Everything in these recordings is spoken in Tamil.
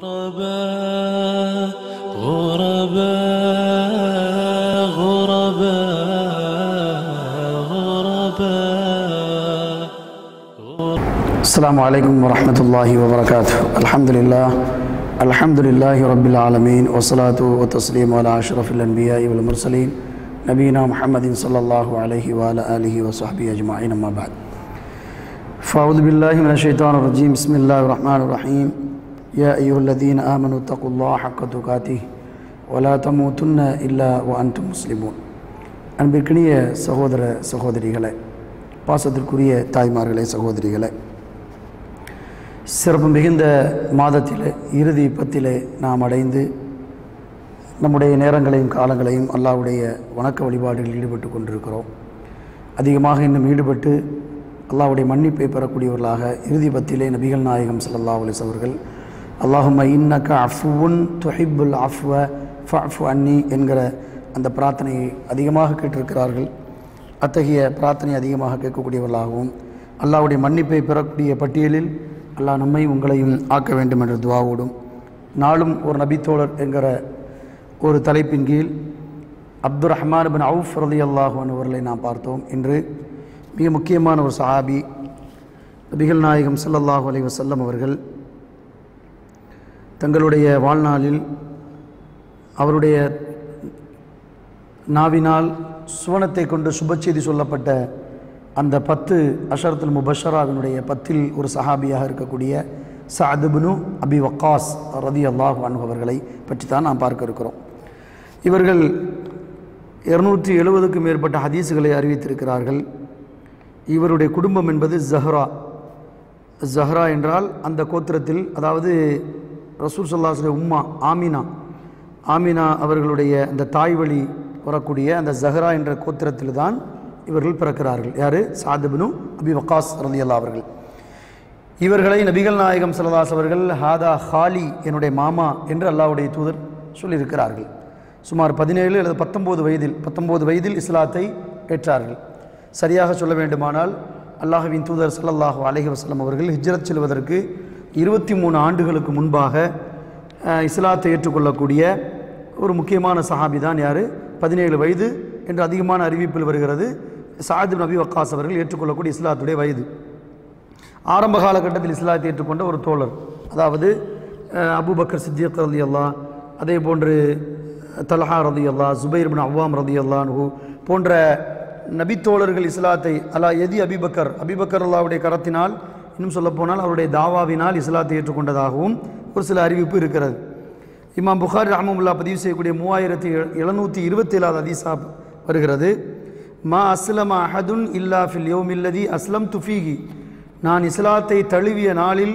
غرباء غرباء غرباء غرباء السلام عليكم ورحمة الله وبركاته الحمد لله الحمد لله رب العالمين والصلاة والتسليم على أشرف الأنبياء والمرسلين نبينا محمد صلى الله عليه وعلى آله وصحبه أجمعين أما بعد فأعوذ بالله من الشيطان الرجيم بسم الله الرحمن الرحيم يا أيها الذين آمنوا اتقوا الله حق تقاته ولا تموتن إلا وأنتم مسلمون அன்பிற்கினிய சகோதர சகோதரிகளே பாசத்திற்குரிய தாய்மார்களே சகோதரிகளே சிறப்பு மிகுந்த மாதத்திலே இறுதி பத்திலே நாம் அடைந்து நம்முடைய நேரங்களையும் காலங்களையும் அல்லாஹ்வுடைய வணக்க வழிபாடுகளில் ஈடுபட்டு கொண்டிருக்கிறோம் அதிகமாக இன்னும் ஈடுபட்டு அல்லாஹ்வுடைய மன்னிப்பை பெறக்கூடியவர்களாக இறுதி பத்திலே நபிகள் நாயகம் ஸல்லல்லாஹு அலைஹி வஸல்லம் அவர்கள் அல்லாஹும்ம இன்னக அஃபுவுன் துஹிப்புல் அஃப்வ ஃபஃபு அன்னி என்கிற அந்த பிரார்த்தனையை அதிகமாக கேட்டிருக்கிறார்கள் அத்தகைய பிரார்த்தனை அதிகமாக கேட்கக்கூடியவர்களாகவும் அல்லாஹ்வுடைய மன்னிப்பை பெறக்கூடிய பட்டியலில் அல்லாஹ் நம்மை உங்களையும் ஆக்க வேண்டும் என்ற துவாவோடும் நாளும் ஒரு நபித்தோழர் என்கிற ஒரு தலைப்பின் கீழ் அப்துர் ரஹ்மான் பின் அவுஃப் ரலி அல்லாஹு அவர்களை நாம் பார்த்தோம் இன்று மிக முக்கியமான ஒரு சஹாபி நபிகள் நாயகம் ஸல்லல்லாஹு அலைஹி வஸல்லம் அவர்கள் தங்களுடைய வாழ்நாளில் அவருடைய நாவினால் சுவனத்தை கொண்டு சுபச்செய்தி சொல்லப்பட்ட அந்த பத்து அஷரத்துல் முபஷராவினுடைய பத்தில் ஒரு சஹாபியாக இருக்கக்கூடிய சாதுபுனு அபி வக்காஸ் ரதி அல்லாஹ் அன்ஹு அவர்களை பற்றி தான் நாம் பார்க்க இருக்கிறோம் இவர்கள் இருநூற்றி எழுபதுக்கும் மேற்பட்ட ஹதீஸுகளை அறிவித்திருக்கிறார்கள் இவருடைய குடும்பம் என்பது ஜஹ்ரா ஜஹ்ரா என்றால் அந்த கோத்திரத்தில் அதாவது ரசூல் சல்லாஹுடைய உம்மா ஆமினா ஆமினா அவர்களுடைய அந்த தாய் வழி வரக்கூடிய அந்த ஜஹ்ரா என்ற கோத்திரத்தில் தான் இவர்கள் பிறக்கிறார்கள் யார் சாதுபினு அபி வக்காஸ் ரலியல்லா அவர்கள் இவர்களை நபிகள் நாயகம் சல்லதாஸ் அவர்கள் ஹாதா ஹாலி என்னுடைய மாமா என்று அல்லாஹ்வுடைய தூதர் சொல்லியிருக்கிறார்கள் சுமார் பதினேழு அல்லது பத்தொம்போது வயதில் பத்தொம்போது வயதில் இஸ்லாத்தை ஏற்றார்கள் சரியாக சொல்ல வேண்டுமானால் அல்லாஹ்வின் தூதர் ஸல்லல்லாஹு அலைஹி வஸல்லம் அவர்கள் ஹிஜ்ரத் செல்வதற்கு இருபத்தி மூணு ஆண்டுகளுக்கு முன்பாக அஹ், இஸ்லாத்தை ஏற்றுக்கொள்ளக்கூடிய ஒரு முக்கியமான சஹாபி தான் யார் பதினேழு வயது என்று அதிகமான அறிவிப்பில் வருகிறது சாது நபி வக்காஸ் அவர்கள் ஏற்றுக்கொள்ளக்கூடிய இஸ்லாத்துடைய வயது ஆரம்ப காலகட்டத்தில் இஸ்லாத்தை ஏற்றுக்கொண்ட ஒரு தோழர் அதாவது அஹ், அபூபக்கர் சித்தியக் ரதி அல்லா அதே போன்று தல்ஹா ரதி அல்லா ஜுபைர் பின் அவ்வாம் ரதி அல்லான்ஹு போன்ற நபித்தோழர்கள் இஸ்லாத்தை அலா எதி அபிபக்கர் அபிபக்கர் அல்லாவுடைய கரத்தினால் இன்னும் சொல்லப்போனால் அவருடைய தாவாவினால் இஸ்லாத்தை ஏற்றுக்கொண்டதாகவும் ஒரு சில அறிவிப்பு இருக்கிறது இமாம் புகாரி ரஹமுல்லா பதிவு செய்யக்கூடிய மூவாயிரத்தி எழுநூற்றி இருபத்தி ஏழாவது ஹதீஸா வருகிறது மா அஸ்லம அஹதுன் இல்லா ஃபில் யோமில்லதி அஸ்லம் துஃபீகி நான் இஸ்லாத்தை தழுவிய நாளில்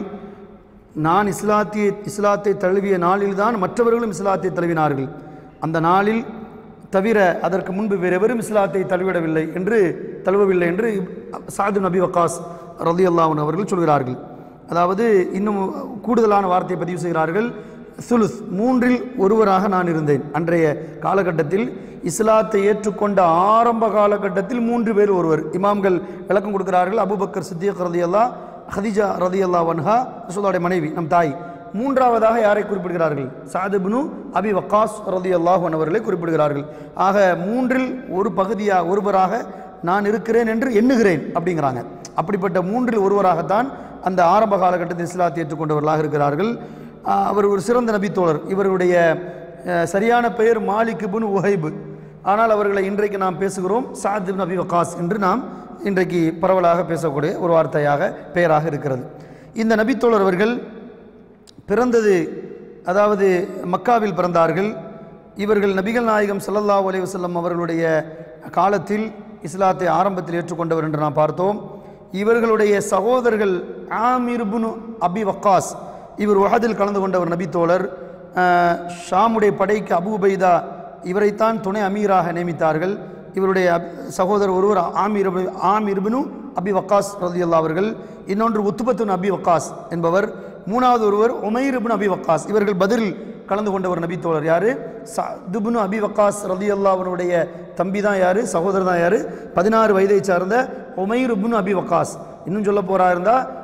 நான் இஸ்லாத்திய இஸ்லாத்தை தழுவிய நாளில்தான் மற்றவர்களும் இஸ்லாத்தை தழுவினார்கள் அந்த நாளில் தவிர அதற்கு முன்பு வேறு எவரும் இஸ்லாத்தை தழுவிடவில்லை என்று தழுவவில்லை என்று சாது நபி வக்காஸ் ரதி அல்லாஹன் அவர்கள் சொல்கிறார்கள் அதாவது இன்னும் கூடுதலான வார்த்தையை பதிவு செய்கிறார்கள் சுலுஸ் மூன்றில் ஒருவராக நான் இருந்தேன் அன்றைய காலகட்டத்தில் இஸ்லாத்தை ஏற்றுக்கொண்ட ஆரம்ப காலகட்டத்தில் மூன்று பேர் ஒருவர் இமாம்கள் விளக்கம் கொடுக்கிறார்கள் அபுபக்கர் சித்தியக் ரதி அல்லா ஹதிஜா ரதி அல்லா வன்ஹா ரசூலுடைய மனைவி நம் தாய் மூன்றாவதாக யாரை குறிப்பிடுகிறார்கள் சாதுபுனு அபி வக்காஸ் ரதி அல்லாஹன் அவர்களை குறிப்பிடுகிறார்கள் ஆக மூன்றில் ஒரு பகுதியாக ஒருவராக நான் இருக்கிறேன் என்று எண்ணுகிறேன் அப்படிங்கிறாங்க அப்படிப்பட்ட மூன்றில் ஒருவராகத்தான் அந்த ஆரம்ப காலகட்டத்தில் இஸ்லாத்தை ஏற்றுக்கொண்டவர்களாக இருக்கிறார்கள் ஆஹ் அவர் ஒரு சிறந்த நபித்தோழர் இவருடைய அஹ், சரியான பெயர் மாலிக் இப்னு உஹைபு ஆனால் அவர்களை இன்றைக்கு நாம் பேசுகிறோம் சாத் இப்னு அபி வக்காஸ் என்று நாம் இன்றைக்கு பரவலாக பேசக்கூடிய ஒரு வார்த்தையாக பெயராக இருக்கிறது இந்த நபித்தோழர் அவர்கள் பிறந்தது அதாவது மக்காவில் பிறந்தார்கள் இவர்கள் நபிகள் நாயகம் ஸல்லல்லாஹு அலைஹி வஸல்லம் அவர்களுடைய காலத்தில் இஸ்லாத்தை ஆரம்பத்தில் ஏற்றுக்கொண்டவர் என்று நாம் பார்த்தோம் இவர்களுடைய சகோதரர்கள் ஆமிர் இப்னு அபி வக்காஸ் இவர் உஹதில் கலந்து கொண்டவர் நபித்தோழர் அஹ், ஷாமுடைய படைக்கு அபு உபைதா இவரைத்தான் துணை அமீராக நியமித்தார்கள் இவருடைய அப்- சகோதரர் ஒருவர் ஆமீர் இப்னு- ஆமீர் இப்னு அபி வக்காஸ் ரலியல்லாஹு அவர்கள் இன்னொன்று உத்துபத்துன் அபி வக்காஸ் என்பவர் மூணாவது ஒருவர் உமைர் இப்னு அபி வக்காஸ் இவர்கள் பதில் கலந்து கொண்டவர் நபித்தோழர் யாரு சதுபுனு அபி வக்காஸ் ரதி அல்லாவனுடைய தம்பி தான் யாரு சகோதரர் தான் யாரு பதினாறு வயதை சார்ந்த உமைர் இப்னு அபி வக்காஸ் இன்னும் சொல்ல போறா இருந்தா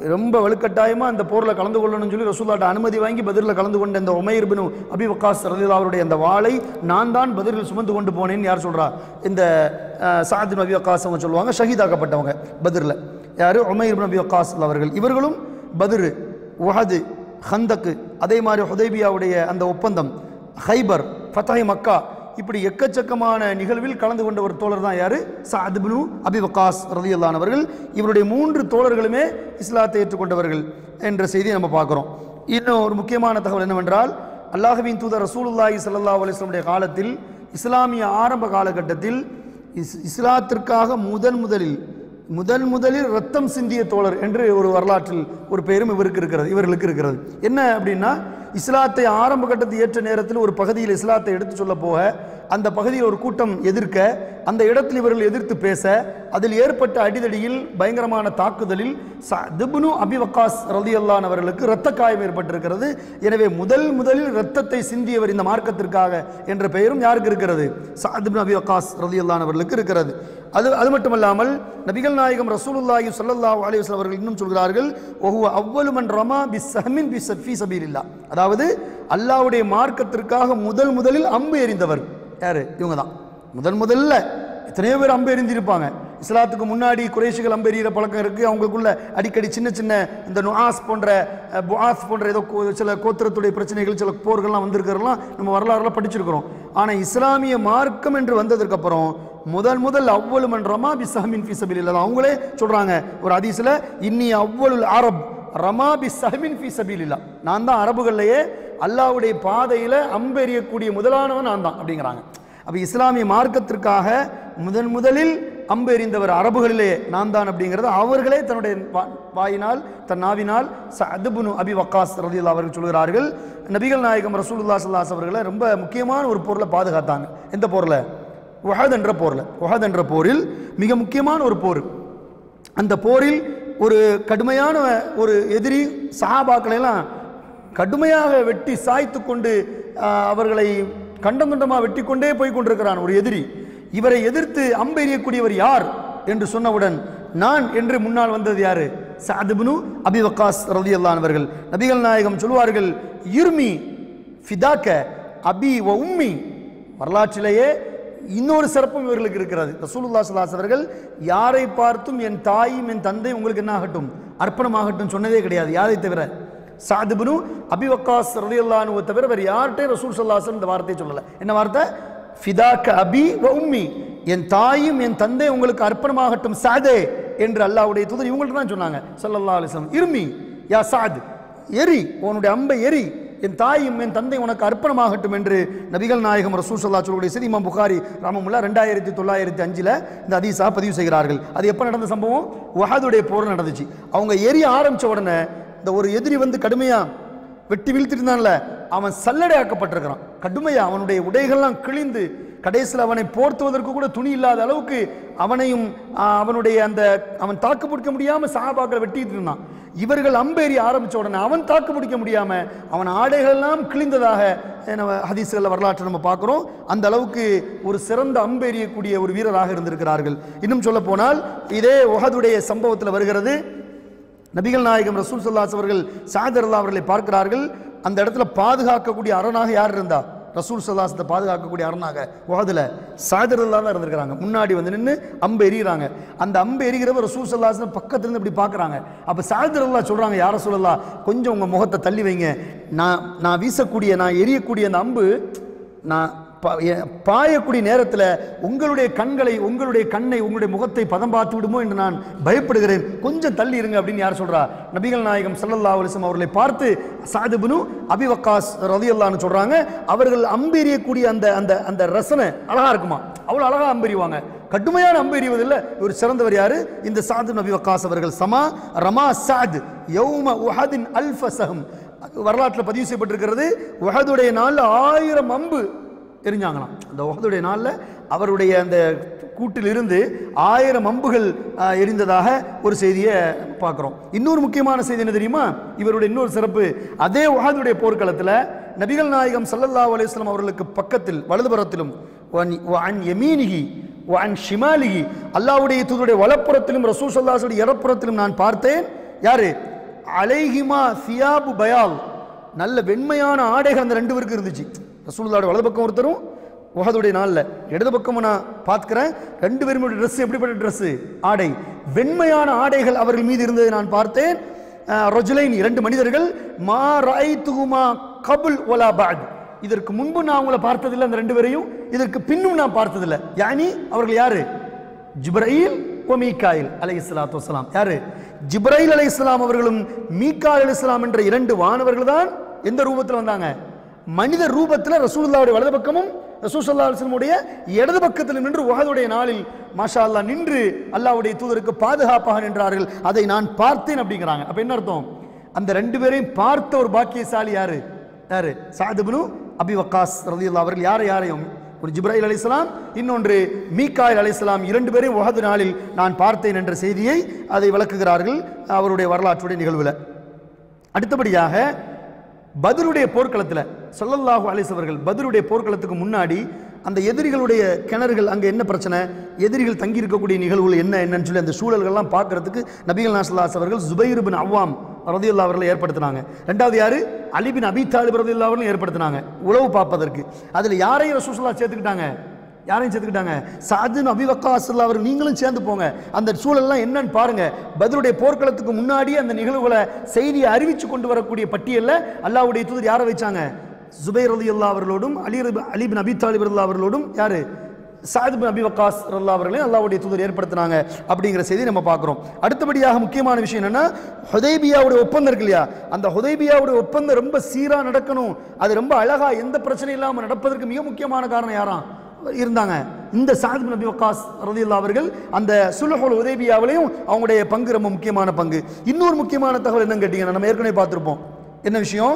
ரொம்ப வலுக்கட்டாயமாக அந்த போரில் கலந்து கொள்ளணும்னு சொல்லி ரசூல்லாட்ட அனுமதி வாங்கி பதிரில் கலந்து கொண்ட இந்த உமைர் பின் அபி வக்காஸ் ரலியல்லாஹு அவருடைய அந்த வாளை நான் தான் பதிரில் சுமந்து கொண்டு போனேன்னு யார் சொல்றா இந்த சாத் நபி வக்காஸ் அவங்க சொல்லுவாங்க ஷஹீதாக்கப்பட்டவங்க பதிரில் யார் உமைர் பின் அபி வக்காஸ் அவர்கள் இவர்களும் பதிரு உஹது ஹந்தக்கு அதே மாதிரி ஹுதைபியாவுடைய அந்த ஒப்பந்தம் ஹைபர் ஃபத்தஹி மக்கா இப்படி எக்கச்சக்கமான நிகழ்வில் கலந்து கொண்ட ஒரு தோழர் தான் யாரு சாத் பினு அபி வக்காஸ் ரலியல்லாஹு அவர்கள் இவருடைய மூன்று தோழர்களுமே இஸ்லாத்தை ஏற்றுக்கொண்டவர்கள் என்ற செய்தியை நம்ம பார்க்குறோம் இன்னும் ஒரு முக்கியமான தகவல் என்னவென்றால் அல்லாஹ்வின் தூதர் ரசூலுல்லாஹி ஸல்லல்லாஹு அலைஹி வஸல்லம் காலத்தில் இஸ்லாமிய ஆரம்ப காலகட்டத்தில் இஸ் இஸ்லாத்திற்காக முதன் முதலில் முதன் முதலில் ரத்தம் சிந்திய தோழர் என்று ஒரு வரலாற்றில் ஒரு பெயரும் இவருக்கு இருக்கிறது இவர்களுக்கு இருக்கிறது என்ன அப்படின்னா இஸ்லாத்தை ஆரம்ப கட்டத்தில் ஏற்ற நேரத்தில் ஒரு பகுதியில் இஸ்லாத்தை எடுத்து சொல்ல போக அந்த பகுதியில் ஒரு கூட்டம் எதிர்க்க அந்த இடத்தில் இவர்கள் எதிர்த்து பேச அதில் ஏற்பட்ட அடிதடியில் பயங்கரமான தாக்குதலில் திபுனு அபிவக்காஸ் ரலியல்லான் அவர்களுக்கு இரத்த காயம் ஏற்பட்டிருக்கிறது எனவே முதல் முதலில் இரத்தத்தை சிந்தியவர் இந்த மார்க்கத்திற்காக என்ற பெயரும் யாருக்கு இருக்கிறது சாதிபின் அபி வக்காஸ் ரலியல்லான் அவர்களுக்கு இருக்கிறது அது அது மட்டுமல்லாமல் நபிகள் நாயகம் ரசூலுல்லாஹி ஸல்லல்லாஹு அலைஹி வஸல்லம் அவர்கள் இன்னும் சொல்கிறார்கள் ஒஹுவ அவ்வலு மன் ரமா பி சஹமின் பி ஃபீ சபீலில்லா அதாவது அல்லாஹ்வுடைய மார்க்கத்திற்காக முதல் முதலில் அம்பு எறிந்தவர் யாரு இவங்க தான் முதன் முதல்ல எத்தனையோ பேர் அம்பு எறிந்திருப்பாங்க இஸ்லாத்துக்கு முன்னாடி குறைஷிகள் அம்பு எறிகிற பழக்கம் இருக்குது அவங்களுக்குள்ள அடிக்கடி சின்ன சின்ன இந்த நுஆஸ் போன்ற அஹ், புஆஸ் போன்ற ஏதோ கோ- சில கோத்திரத்துடைய பிரச்சனைகள் சில போர்கள்லாம் வந்திருக்கிறதெல்லாம் நம்ம வரலாறுல படிச்சிருக்கிறோம் ஆனால் இஸ்லாமிய மார்க்கம் என்று வந்ததற்கப்புறம் முதல் முதல் அவ்வளு மன் ரமா பி சஹமின் ஃபி சபீலில்லா அவங்களே சொல்றாங்க ஒரு ஹதீஸ்ல இன்னி அவ்வளுல் அரப் ரமா பி சஹமின் ஃபி சபீலில்லா நான் தான் அரபுகள்லயே அல்லாஹ்வுடைய பாதையில அம்பெறியக்கூடிய முதலானவன் நான் தான் அப்படிங்கிறாங்க அப்ப இஸ்லாமிய மார்க்கத்திற்காக முதன் முதலில் அம்பு எறிந்தவர் அரபுகளிலே நான் தான் அப்படிங்கிறது அவர்களே தன்னுடைய வா- வாயினால் தன் நாவினால் சதுபுனு அபி வக்காஸ் ரதியுல்லா அவர்கள் சொல்கிறார்கள் நபிகள் நாயகம் ரசூலுல்லா ஸல்லல்லாஹு அவர்களை ரொம்ப முக்கியமான ஒரு பொருளை பாதுகாத்தாங்க எந்த போரில் உஹத் என்ற போரில் உஹத் என்ற போரில் மிக முக்கியமான ஒரு போர் அந்த போரில் ஒரு கடுமையான ஒரு எதிரி சஹாபாக்களை எல்லாம் கடுமையாக வெட்டி சாய்த்து கொண்டு ஆஹ், அவர்களை கண்டம் கண்டமாக வெட்டி கொண்டே போய் கொண்டிருக்கிறான் ஒரு எதிரி இவரை எதிர்த்து அம்பெறியக்கூடியவர் யார் என்று சொன்னவுடன் நான் என்று முன்னால் வந்தது யாரு சாதுபுனு அபி வக்காஸ் ரலியல்லாஹு அவர்கள் நபிகள் நாயகம் சொல்வார்கள் யுர்மி ஃபிதாக்க அபி வ உம்மி வரலாற்றிலேயே இன்னொரு சிறப்பும் இவர்களுக்கு இருக்கிறது ரசூலுல்லாஹி ஸல்லல்லாஹு அலைஹி அவர்கள் யாரை பார்த்தும் என் தாயும் என் தந்தை உங்களுக்கு என்ன ஆகட்டும் அர்ப்பணமாகட்டும் சொன்னதே கிடையாது யாரை தவிர சாதுபுனு அபி வக்காஸ் ரலியல்லாஹு தவிர வேறு யார்கிட்டையும் ரசூல் ஸல்லல்லாஹு அலைஹி வஸல்லம் இந்த வார்த்தையை சொல்லலை என்ன வார்த்தை ஃபிதாக்க அபி வ உம்மி என் தாயும் என் தந்தை உங்களுக்கு அர்ப்பணமாகட்டும் சாதே என்று அல்லாஹ்வுடைய தூதர் இவங்கள்ட்ட தான் சொன்னாங்க ஸல்லல்லாஹு அலைஹி வஸல்லம் இருமி யா சாத் எரி உன்னுடைய அம்பை எரி என் தாயும் என் தந்தை உனக்கு அர்ப்பணமாகட்டும் என்று நபிகள் நாயகம் ரசூல் சல்லா சொல்லக்கூடிய செய்தி இமாம் புகாரி ராமமுல்லா ரெண்டாயிரத்தி தொள்ளாயிரத்தி அஞ்சில் இந்த ஹதீஸா பதிவு செய்கிறார்கள் அது எப்போ நடந்த சம்பவம் வஹதுடைய போர் நடந்துச்சு அவங்க எரிய ஆரம்பிச்ச உடனே இந்த ஒரு எதிரி வந்து கடுமையா வெட்டி வீழ்த்திருந்தான்ல அவன் சல்லடையாக்கப்பட்டிருக்கிறான் கடுமையா அவனுடைய உடைகள்லாம் கிழிந்து கடைசியில் அவனை போர்த்துவதற்கு கூட துணி இல்லாத அளவுக்கு அவனையும் ஆ, அவனுடைய அந்த அவன் தாக்கு பிடிக்க முடியாம சஹாபாக்களை வெட்டிட்டு இருந்தான் இவர்கள் அம்பேறி ஆரம்பிச்ச உடனே அவன் தாக்கு பிடிக்க முடியாம அவன் ஆடைகள் எல்லாம் கிழிந்ததாக அஹ், நம்ம ஹதீஸ்களில் வரலாற்றை நம்ம பார்க்குறோம் அந்த அளவுக்கு ஒரு சிறந்த அம்பெறியக்கூடிய ஒரு வீரராக இருந்திருக்கிறார்கள் இன்னும் சொல்ல போனால் இதே உஹதுடைய சம்பவத்தில் வருகிறது நபிகள் நாயகம் ரசூல் சல்லாஸ் அவர்கள் சாதர் அல்லா அவர்களை பார்க்கிறார்கள் அந்த இடத்துல பாதுகாக்கக்கூடிய அரணாக யார் இருந்தா ரசூல் சல்லாசத்தை பாதுகாக்கக்கூடிய அரணாக உஹதுல சாதர் அல்லா தான் இருந்திருக்கிறாங்க முன்னாடி வந்து நின்று அம்பு எறிகிறாங்க அந்த அம்பு எறிகிறவர் ரசூல் சல்லாஸ் பக்கத்துல இருந்து இப்படி பார்க்கறாங்க அப்ப சாதர் அல்லா சொல்றாங்க யார சொல்லலாம் கொஞ்சம் உங்க முகத்தை தள்ளி வைங்க நான் நான் வீசக்கூடிய நான் எரியக்கூடிய அந்த அம்பு நான் பா- எ- பாயக்கூடிய நேரத்தில் உங்களுடைய கண்களை உங்களுடைய கண்ணை உங்களுடைய முகத்தை பதம் பார்த்து விடுமோ என்று நான் பயப்படுகிறேன் கொஞ்சம் தள்ளி இருங்க அப்படின்னு யார் சொல்றா நபிகள் நாயகம் ஸல்லல்லாஹு அலைஹி வஸல்லம் அவர்களை பார்த்து சாதுபுனு அபி வக்காஸ் ரலியல்லாஹு சொல்றாங்க அவர்கள் அம்பெறியக்கூடிய அந்த அந்த அந்த ரசனை அழகா இருக்குமா அவ்வளவு அழகா அம்பெறிவாங்க கடுமையான அம்பெறிவதில் ஒரு சிறந்தவர் யாரு இந்த சாது நபி வக்காஸ் அவர்கள் சமா ரமா சாத் யௌம உஹதின் அல்ஃப சஹம் வரலாற்றில் பதிவு செய்யப்பட்டிருக்கிறது உஹதுடைய நாளில் ஆயிரம் அம்பு எரிஞ்சாங்களாம் அந்த உஹதுடைய நாளில் அவருடைய அந்த கூட்டிலிருந்து ஆயிரம் அம்புகள் ஆ, எரிந்ததாக ஒரு செய்தியை பார்க்குறோம் இன்னொரு முக்கியமான செய்தி என்ன தெரியுமா இவருடைய இன்னொரு சிறப்பு அதே உஹதுடைய போர்க்களத்தில் நபிகள் நாயகம் ஸல்லல்லாஹு அலைஹி வஸல்லம் அவர்களுக்கு பக்கத்தில் வலதுபுறத்திலும் வன் வஅன் யமீனிஹி வஅன் ஷிமாலிஹி அல்லாஹ்வுடைய தூதருடைய வலப்புறத்திலும் ரசூல் ஸல்லல்லாஹு அலைஹி வஸல்லம் இடப்புறத்திலும் நான் பார்த்தேன் யாரு அலைஹிமா சியாபு பயால் நல்ல வெண்மையான ஆடைகள் அந்த ரெண்டு பேருக்கு இருந்துச்சு ரசூலுல்லாவோட வலது பக்கம் ஒருத்தரும் உஹதுடைய நாளில் இடது பக்கம் நான் பார்க்கிறேன் ரெண்டு பேரும் ட்ரெஸ் எப்படிப்பட்ட ட்ரெஸ் ஆடை வெண்மையான ஆடைகள் அவர்கள் மீது இருந்ததை நான் பார்த்தேன் ரஜுலைன் இரண்டு மனிதர்கள் மா ராய்த்துகுமா கபுல் ஒலா பாத் இதற்கு முன்பு நான் அவங்கள பார்த்ததில்லை அந்த ரெண்டு பேரையும் இதற்கு பின்னும் நான் பார்த்ததில்லை யானி அவர்கள் யாரு ஜிப்ரயில் ஓ மீகாயில் அலை இஸ்லாத்து வசலாம் யாரு ஜிப்ரைல் அலை இஸ்லாம் அவர்களும் மீகாயில் அலை இஸ்லாம் என்ற இரண்டு வானவர்கள் தான் எந்த ரூபத்தில் வந்தாங்க மனித ரூபத்தில் ரசூலுல்லாவுடைய வலது பக்கமும் ரசூல் சல்லா அலுவலமுடைய இடது பக்கத்தில் நின்று உகதுடைய நாளில் மாஷா அல்லாஹ் நின்று அல்லாஹ்வுடைய தூதருக்கு பாதுகாப்பாக நின்றார்கள் அதை நான் பார்த்தேன் அப்படிங்கிறாங்க அப்ப என்ன அர்த்தம் அந்த ரெண்டு பேரையும் பார்த்த ஒரு பாக்கியசாலி யாரு யாரு சாதுபனு அபி வக்காஸ் ரலியல்லாஹு அவர்கள் யாரை யாரையும் ஒரு ஜிப்ராயில் அலைஹிஸ்ஸலாம் இன்னொன்று மீகாயில் அலைஹிஸ்ஸலாம் இரண்டு பேரையும் உஹது நாளில் நான் பார்த்தேன் என்ற செய்தியை அதை விளக்குகிறார்கள் அவருடைய வரலாற்றுடைய நிகழ்வில் அடுத்தபடியாக பத்ருடைய போர்க்களத்தில் ஸல்லல்லாஹு அலைஹி அவர்கள் பத்ருடைய போர்க்களத்துக்கு முன்னாடி அந்த எதிரிகளுடைய கிணறுகள் அங்கே என்ன பிரச்சனை எதிரிகள் தங்கி இருக்கக்கூடிய நிகழ்வுகள் என்ன என்னன்னு சொல்லி அந்த சூழல்கள்லாம் பார்க்கறதுக்கு நபிகள் நாசல்லாஸ் அவர்கள் ஜுபைர் பின் அவ்வாம் ரதியுல்லா அவர்களை ஏற்படுத்தினாங்க ரெண்டாவது யாரு அலி பின் அபி தாலிப் ரதியுல்லா அவர்களும் ஏற்படுத்தினாங்க உளவு பார்ப்பதற்கு அதில் யாரையும் ரசூசல்லா சேர்த்துக்கிட்டாங்க யாரையும் சேர்த்துக்கிட்டாங்க சாதுன் அபிவக்காசுல்லா அவர் நீங்களும் சேர்ந்து போங்க அந்த சூழல்லாம் என்னன்னு பாருங்க பதிலுடைய போர்க்களத்துக்கு முன்னாடி அந்த நிகழ்வுகளை செய்தியை அறிவிச்சு கொண்டு வரக்கூடிய பட்டியலில் அல்லாஹ்வுடைய தூதர் யாரை வச்சாங்க ஜுபைர் அலி அல்லா அவர்களோடும் அலி ரபி- அலி பின் அபி தாலிப் அல்லா அவர்களோடும் யாரு சாத் பின் அபி வக்காஸ் அல்லா அவர்களையும் அல்லாஹ்வுடைய தூதர் ஏற்படுத்தினாங்க அப்படிங்கிற செய்தி நம்ம பார்க்குறோம் அடுத்தபடியாக முக்கியமான விஷயம் என்னன்னா ஹுதைபியாவுடைய ஒப்பந்தம் இருக்கு இல்லையா அந்த ஹுதைபியாவுடைய ஒப்பந்தம் ரொம்ப சீரா நடக்கணும் அது ரொம்ப அழகா எந்த பிரச்சனையும் இல்லாமல் நடப்பதற்கு மிக முக்கியமான காரணம் யாராம் இருந்தாங்க இந்த சாத் பின் அபி வக்காஸ் ரலியல்லாஹு அவர்கள் அந்த சுலஹுல் உதேபியாவிலையும் அவங்களுடைய பங்கு ரொம்ப முக்கியமான பங்கு இன்னொரு முக்கியமான தகவல் என்னன்னு கேட்டீங்கன்னா நம்ம ஏற்கனவே பார்த்திருப்போம் என்ன விஷயம்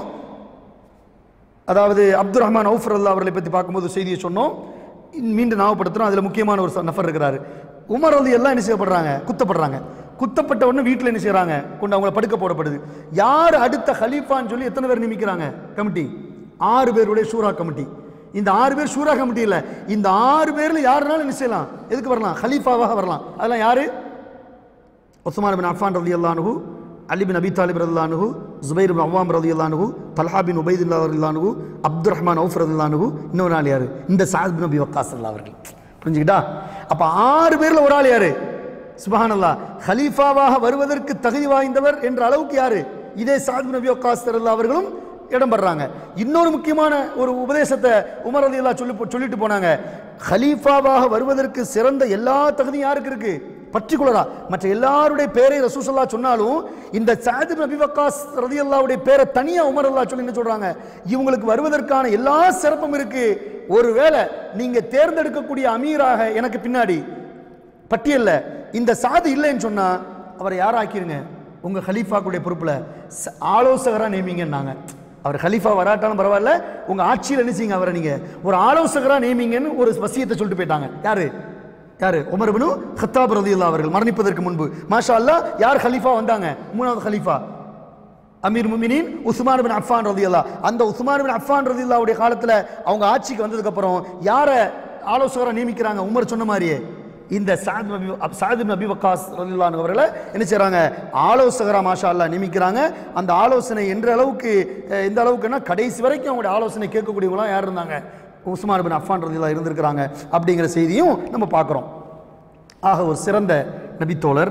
அதாவது அப்துல் ரஹ்மான் அவுஃபர் அல்லா அவர்களை பற்றி பார்க்கும்போது செய்தியை சொன்னோம் இன் மீண்டும் ஞாபகப்படுத்துறோம் அதில் முக்கியமான ஒரு ச- நபர் இருக்கிறாரு உமர் அலி எல்லாம் என்ன செய்யப்படுறாங்க குத்தப்படுறாங்க குத்தப்பட்ட உடனே வீட்டில் என்ன செய்றாங்க கொண்டு அவங்கள படுக்க போடப்படுது யார் அடுத்த ஹலீஃபான்னு சொல்லி எத்தனை பேர் நியமிக்கிறாங்க கமிட்டி ஆறு பேருடைய ஷூரா கமிட்டி இந்த ஆறு பேர் ஷூரா கமிட்டி இல்லை இந்த ஆறு பேர்ல யாருனாலும் என்ன செய்யலாம் எதுக்கு வரலாம் ஹலீஃபாவாக வரலாம் அதெல்லாம் யாரு உஸ்மான் பின் அஃபான் ரதி அல்லானுகு அலி பின் அபி தாலிப் ரதி அல்லானுகு ஜுபைர் பின் அவ்வாம் ரதி அல்லானுகு தல்ஹா பின் உபைதுல்லா ரதி அல்லானுகு அப்துல் ரஹ்மான் அவுஃப் ரதி அல்லானுகு இன்னொரு ஆள் யாரு இந்த சாத் பின் அபி வக்காஸ் அல்லா அவர்கள் புரிஞ்சுக்கிட்டா அப்ப ஆறு பேர்ல ஒரு ஆள் யாரு சுபஹானல்லா ஹலீஃபாவாக வருவதற்கு தகுதி வாய்ந்தவர் என்ற அளவுக்கு யாரு இதே சாத் பின் அபி வக்காஸ் அல்லா அவர்களும் இடம் பெறாங்க இன்னொரு முக்கியமான ஒரு உபதேசத்தை உமர் அலி சொல்லி சொல்லிட்டு போனாங்க ஹலீஃபாவாக வருவதற்கு சிறந்த எல்லா தகுதியும் யாருக்கு இருக்கு பர்டிகுலரா மற்ற எல்லாருடைய பேரை ரசூசல்லா சொன்னாலும் இந்த சாதிப் நபி வக்காஸ் ரதியல்லாவுடைய பேரை தனியா உமர் அல்லா சொல்லி என்ன சொல்றாங்க இவங்களுக்கு வருவதற்கான எல்லா சிறப்பும் இருக்கு ஒருவேளை நீங்க தேர்ந்தெடுக்கக்கூடிய அமீராக எனக்கு பின்னாடி பட்டியல்ல இந்த சாது இல்லைன்னு சொன்னா அவரை யார் ஆக்கிருங்க உங்க ஹலீஃபாக்குடைய பொறுப்புல ச- ஆலோசகரா நியமிங்கன்னாங்க அவர் ஹலீஃபா வராட்டாலும் பரவாயில்ல உங்க ஆட்சியில் என்ன செய்யுங்க அவரை நீங்க ஒரு ஆலோசகரா நியமிங்கன்னு ஒரு வசியத்தை சொல்லிட்டு போயிட்டாங்க யாரு யாரு உமர் பினு ஹத்தாப் ரலியல்லாஹு அவர்கள் மரணிப்பதற்கு முன்பு மாஷா அல்லாஹ் யார் ஹலீஃபா வந்தாங்க மூணாவது ஹலீஃபா அமீர் முமினின் உஸ்மான் பின் அஃபான் ரதியல்லா அந்த உஸ்மான் பின் அஃபான் ரதியல்லாவுடைய காலத்துல அவங்க ஆட்சிக்கு வந்ததுக்கு அப்புறம் யாரை ஆலோசகரை நியமிக்கிறாங்க உமர் சொன்ன மாதிரியே இந்த சாத் நபி சாத் பின் அபி வக்காஸ் ரலியல்லாஹு அவர்களை என்ன செய்றாங்க ஆலோசகரா மாஷா அல்லாஹ் நியமிக்கிறாங்க அந்த ஆலோசனை என்ற அளவுக்கு அஹ், எந்த அளவுக்குன்னா கடைசி வரைக்கும் அவங்களுடைய ஆலோசனை கேட்கக்கூடியவங்களாம் யார் இருந்தாங்க உஸ்மான் பின் அஃபான் ரலியல்லாஹு இருந்திருக்கிறாங்க அப்படிங்கிற செய்தியும் நம்ம பார்க்குறோம் ஆக ஒரு சிறந்த நபித்தோழர்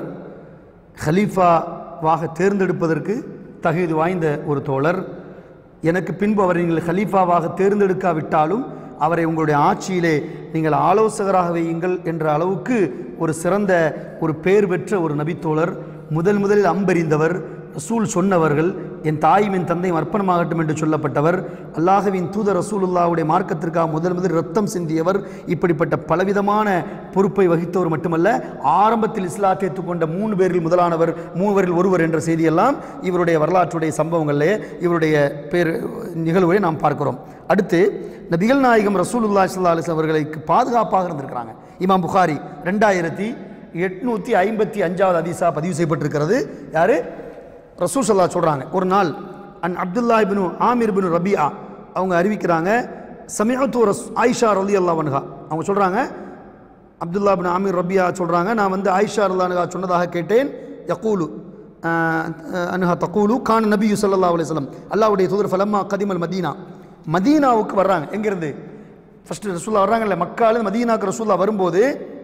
ஹலீஃபாவாக தேர்ந்தெடுப்பதற்கு தகுதி வாய்ந்த ஒரு தோழர் எனக்கு பின்பு அவர் நீங்கள் ஹலீஃபாவாக தேர்ந்தெடுக்காவிட்டாலும் அவரை உங்களுடைய ஆட்சியிலே நீங்கள் ஆலோசகராக வையுங்கள் என்ற அளவுக்கு ஒரு சிறந்த ஒரு பேர் பெற்ற ஒரு நபித்தோழர் முதல் முதலில் அம்பெறிந்தவர் ரசூல் சொன்னவர்கள் என் தாயும் என் தந்தையும் அர்ப்பணமாகட்டும் என்று சொல்லப்பட்டவர் அல்லாஹ்வின் தூதர் ரசூலுல்லாவுடைய மார்க்கத்திற்காக முதல் முதல் ரத்தம் சிந்தியவர் இப்படிப்பட்ட பலவிதமான பொறுப்பை வகித்தவர் மட்டுமல்ல ஆரம்பத்தில் இஸ்லாத்தை ஏற்றுக்கொண்ட மூணு பேரில் முதலானவர் மூவரில் ஒருவர் என்ற செய்தியெல்லாம் இவருடைய வரலாற்றுடைய சம்பவங்களிலே இவருடைய பேர் நிகழ்வை நாம் பார்க்கிறோம் அடுத்து நபிகள் நாயகம் ரசூலுல்லா ஸல்லல்லாஹு அலைஹி அவர்களுக்கு பாதுகாப்பாக இருந்திருக்கிறாங்க இமாம் புகாரி ரெண்டாயிரத்தி எட்நூற்றி ஐம்பத்தி அஞ்சாவது ஹதீஸா பதிவு செய்யப்பட்டிருக்கிறது யாரு ரசூல் சல்லா சொல்றாங்க ஒரு நாள் அன் அப்துல்லா இப்னு ஆமிர் பின் ரபியா அவங்க அறிவிக்கிறாங்க சமயத்து ரஸ் ஆயிஷா ரலி அல்லா வன்ஹா அவங்க சொல்றாங்க அப்துல்லா பின் ஆமிர் ரபியா சொல்றாங்க நான் வந்து ஆயிஷா ரல்லானுகா சொன்னதாக கேட்டேன் யகூலு அனுஹா தக்கூலு கான் நபியு ஸல்லல்லாஹு அலைஹி வஸல்லம் அல்லாஹ்வுடைய தூதர் ஃபலம்மா கதிமல் மதீனா மதீனாவுக்கு வர்றாங்க எங்கிருந்து ஃபர்ஸ்ட் ரசூல்லா வர்றாங்கல்ல மக்கால மதீனாக்கு ரசூல்லா வரும்போது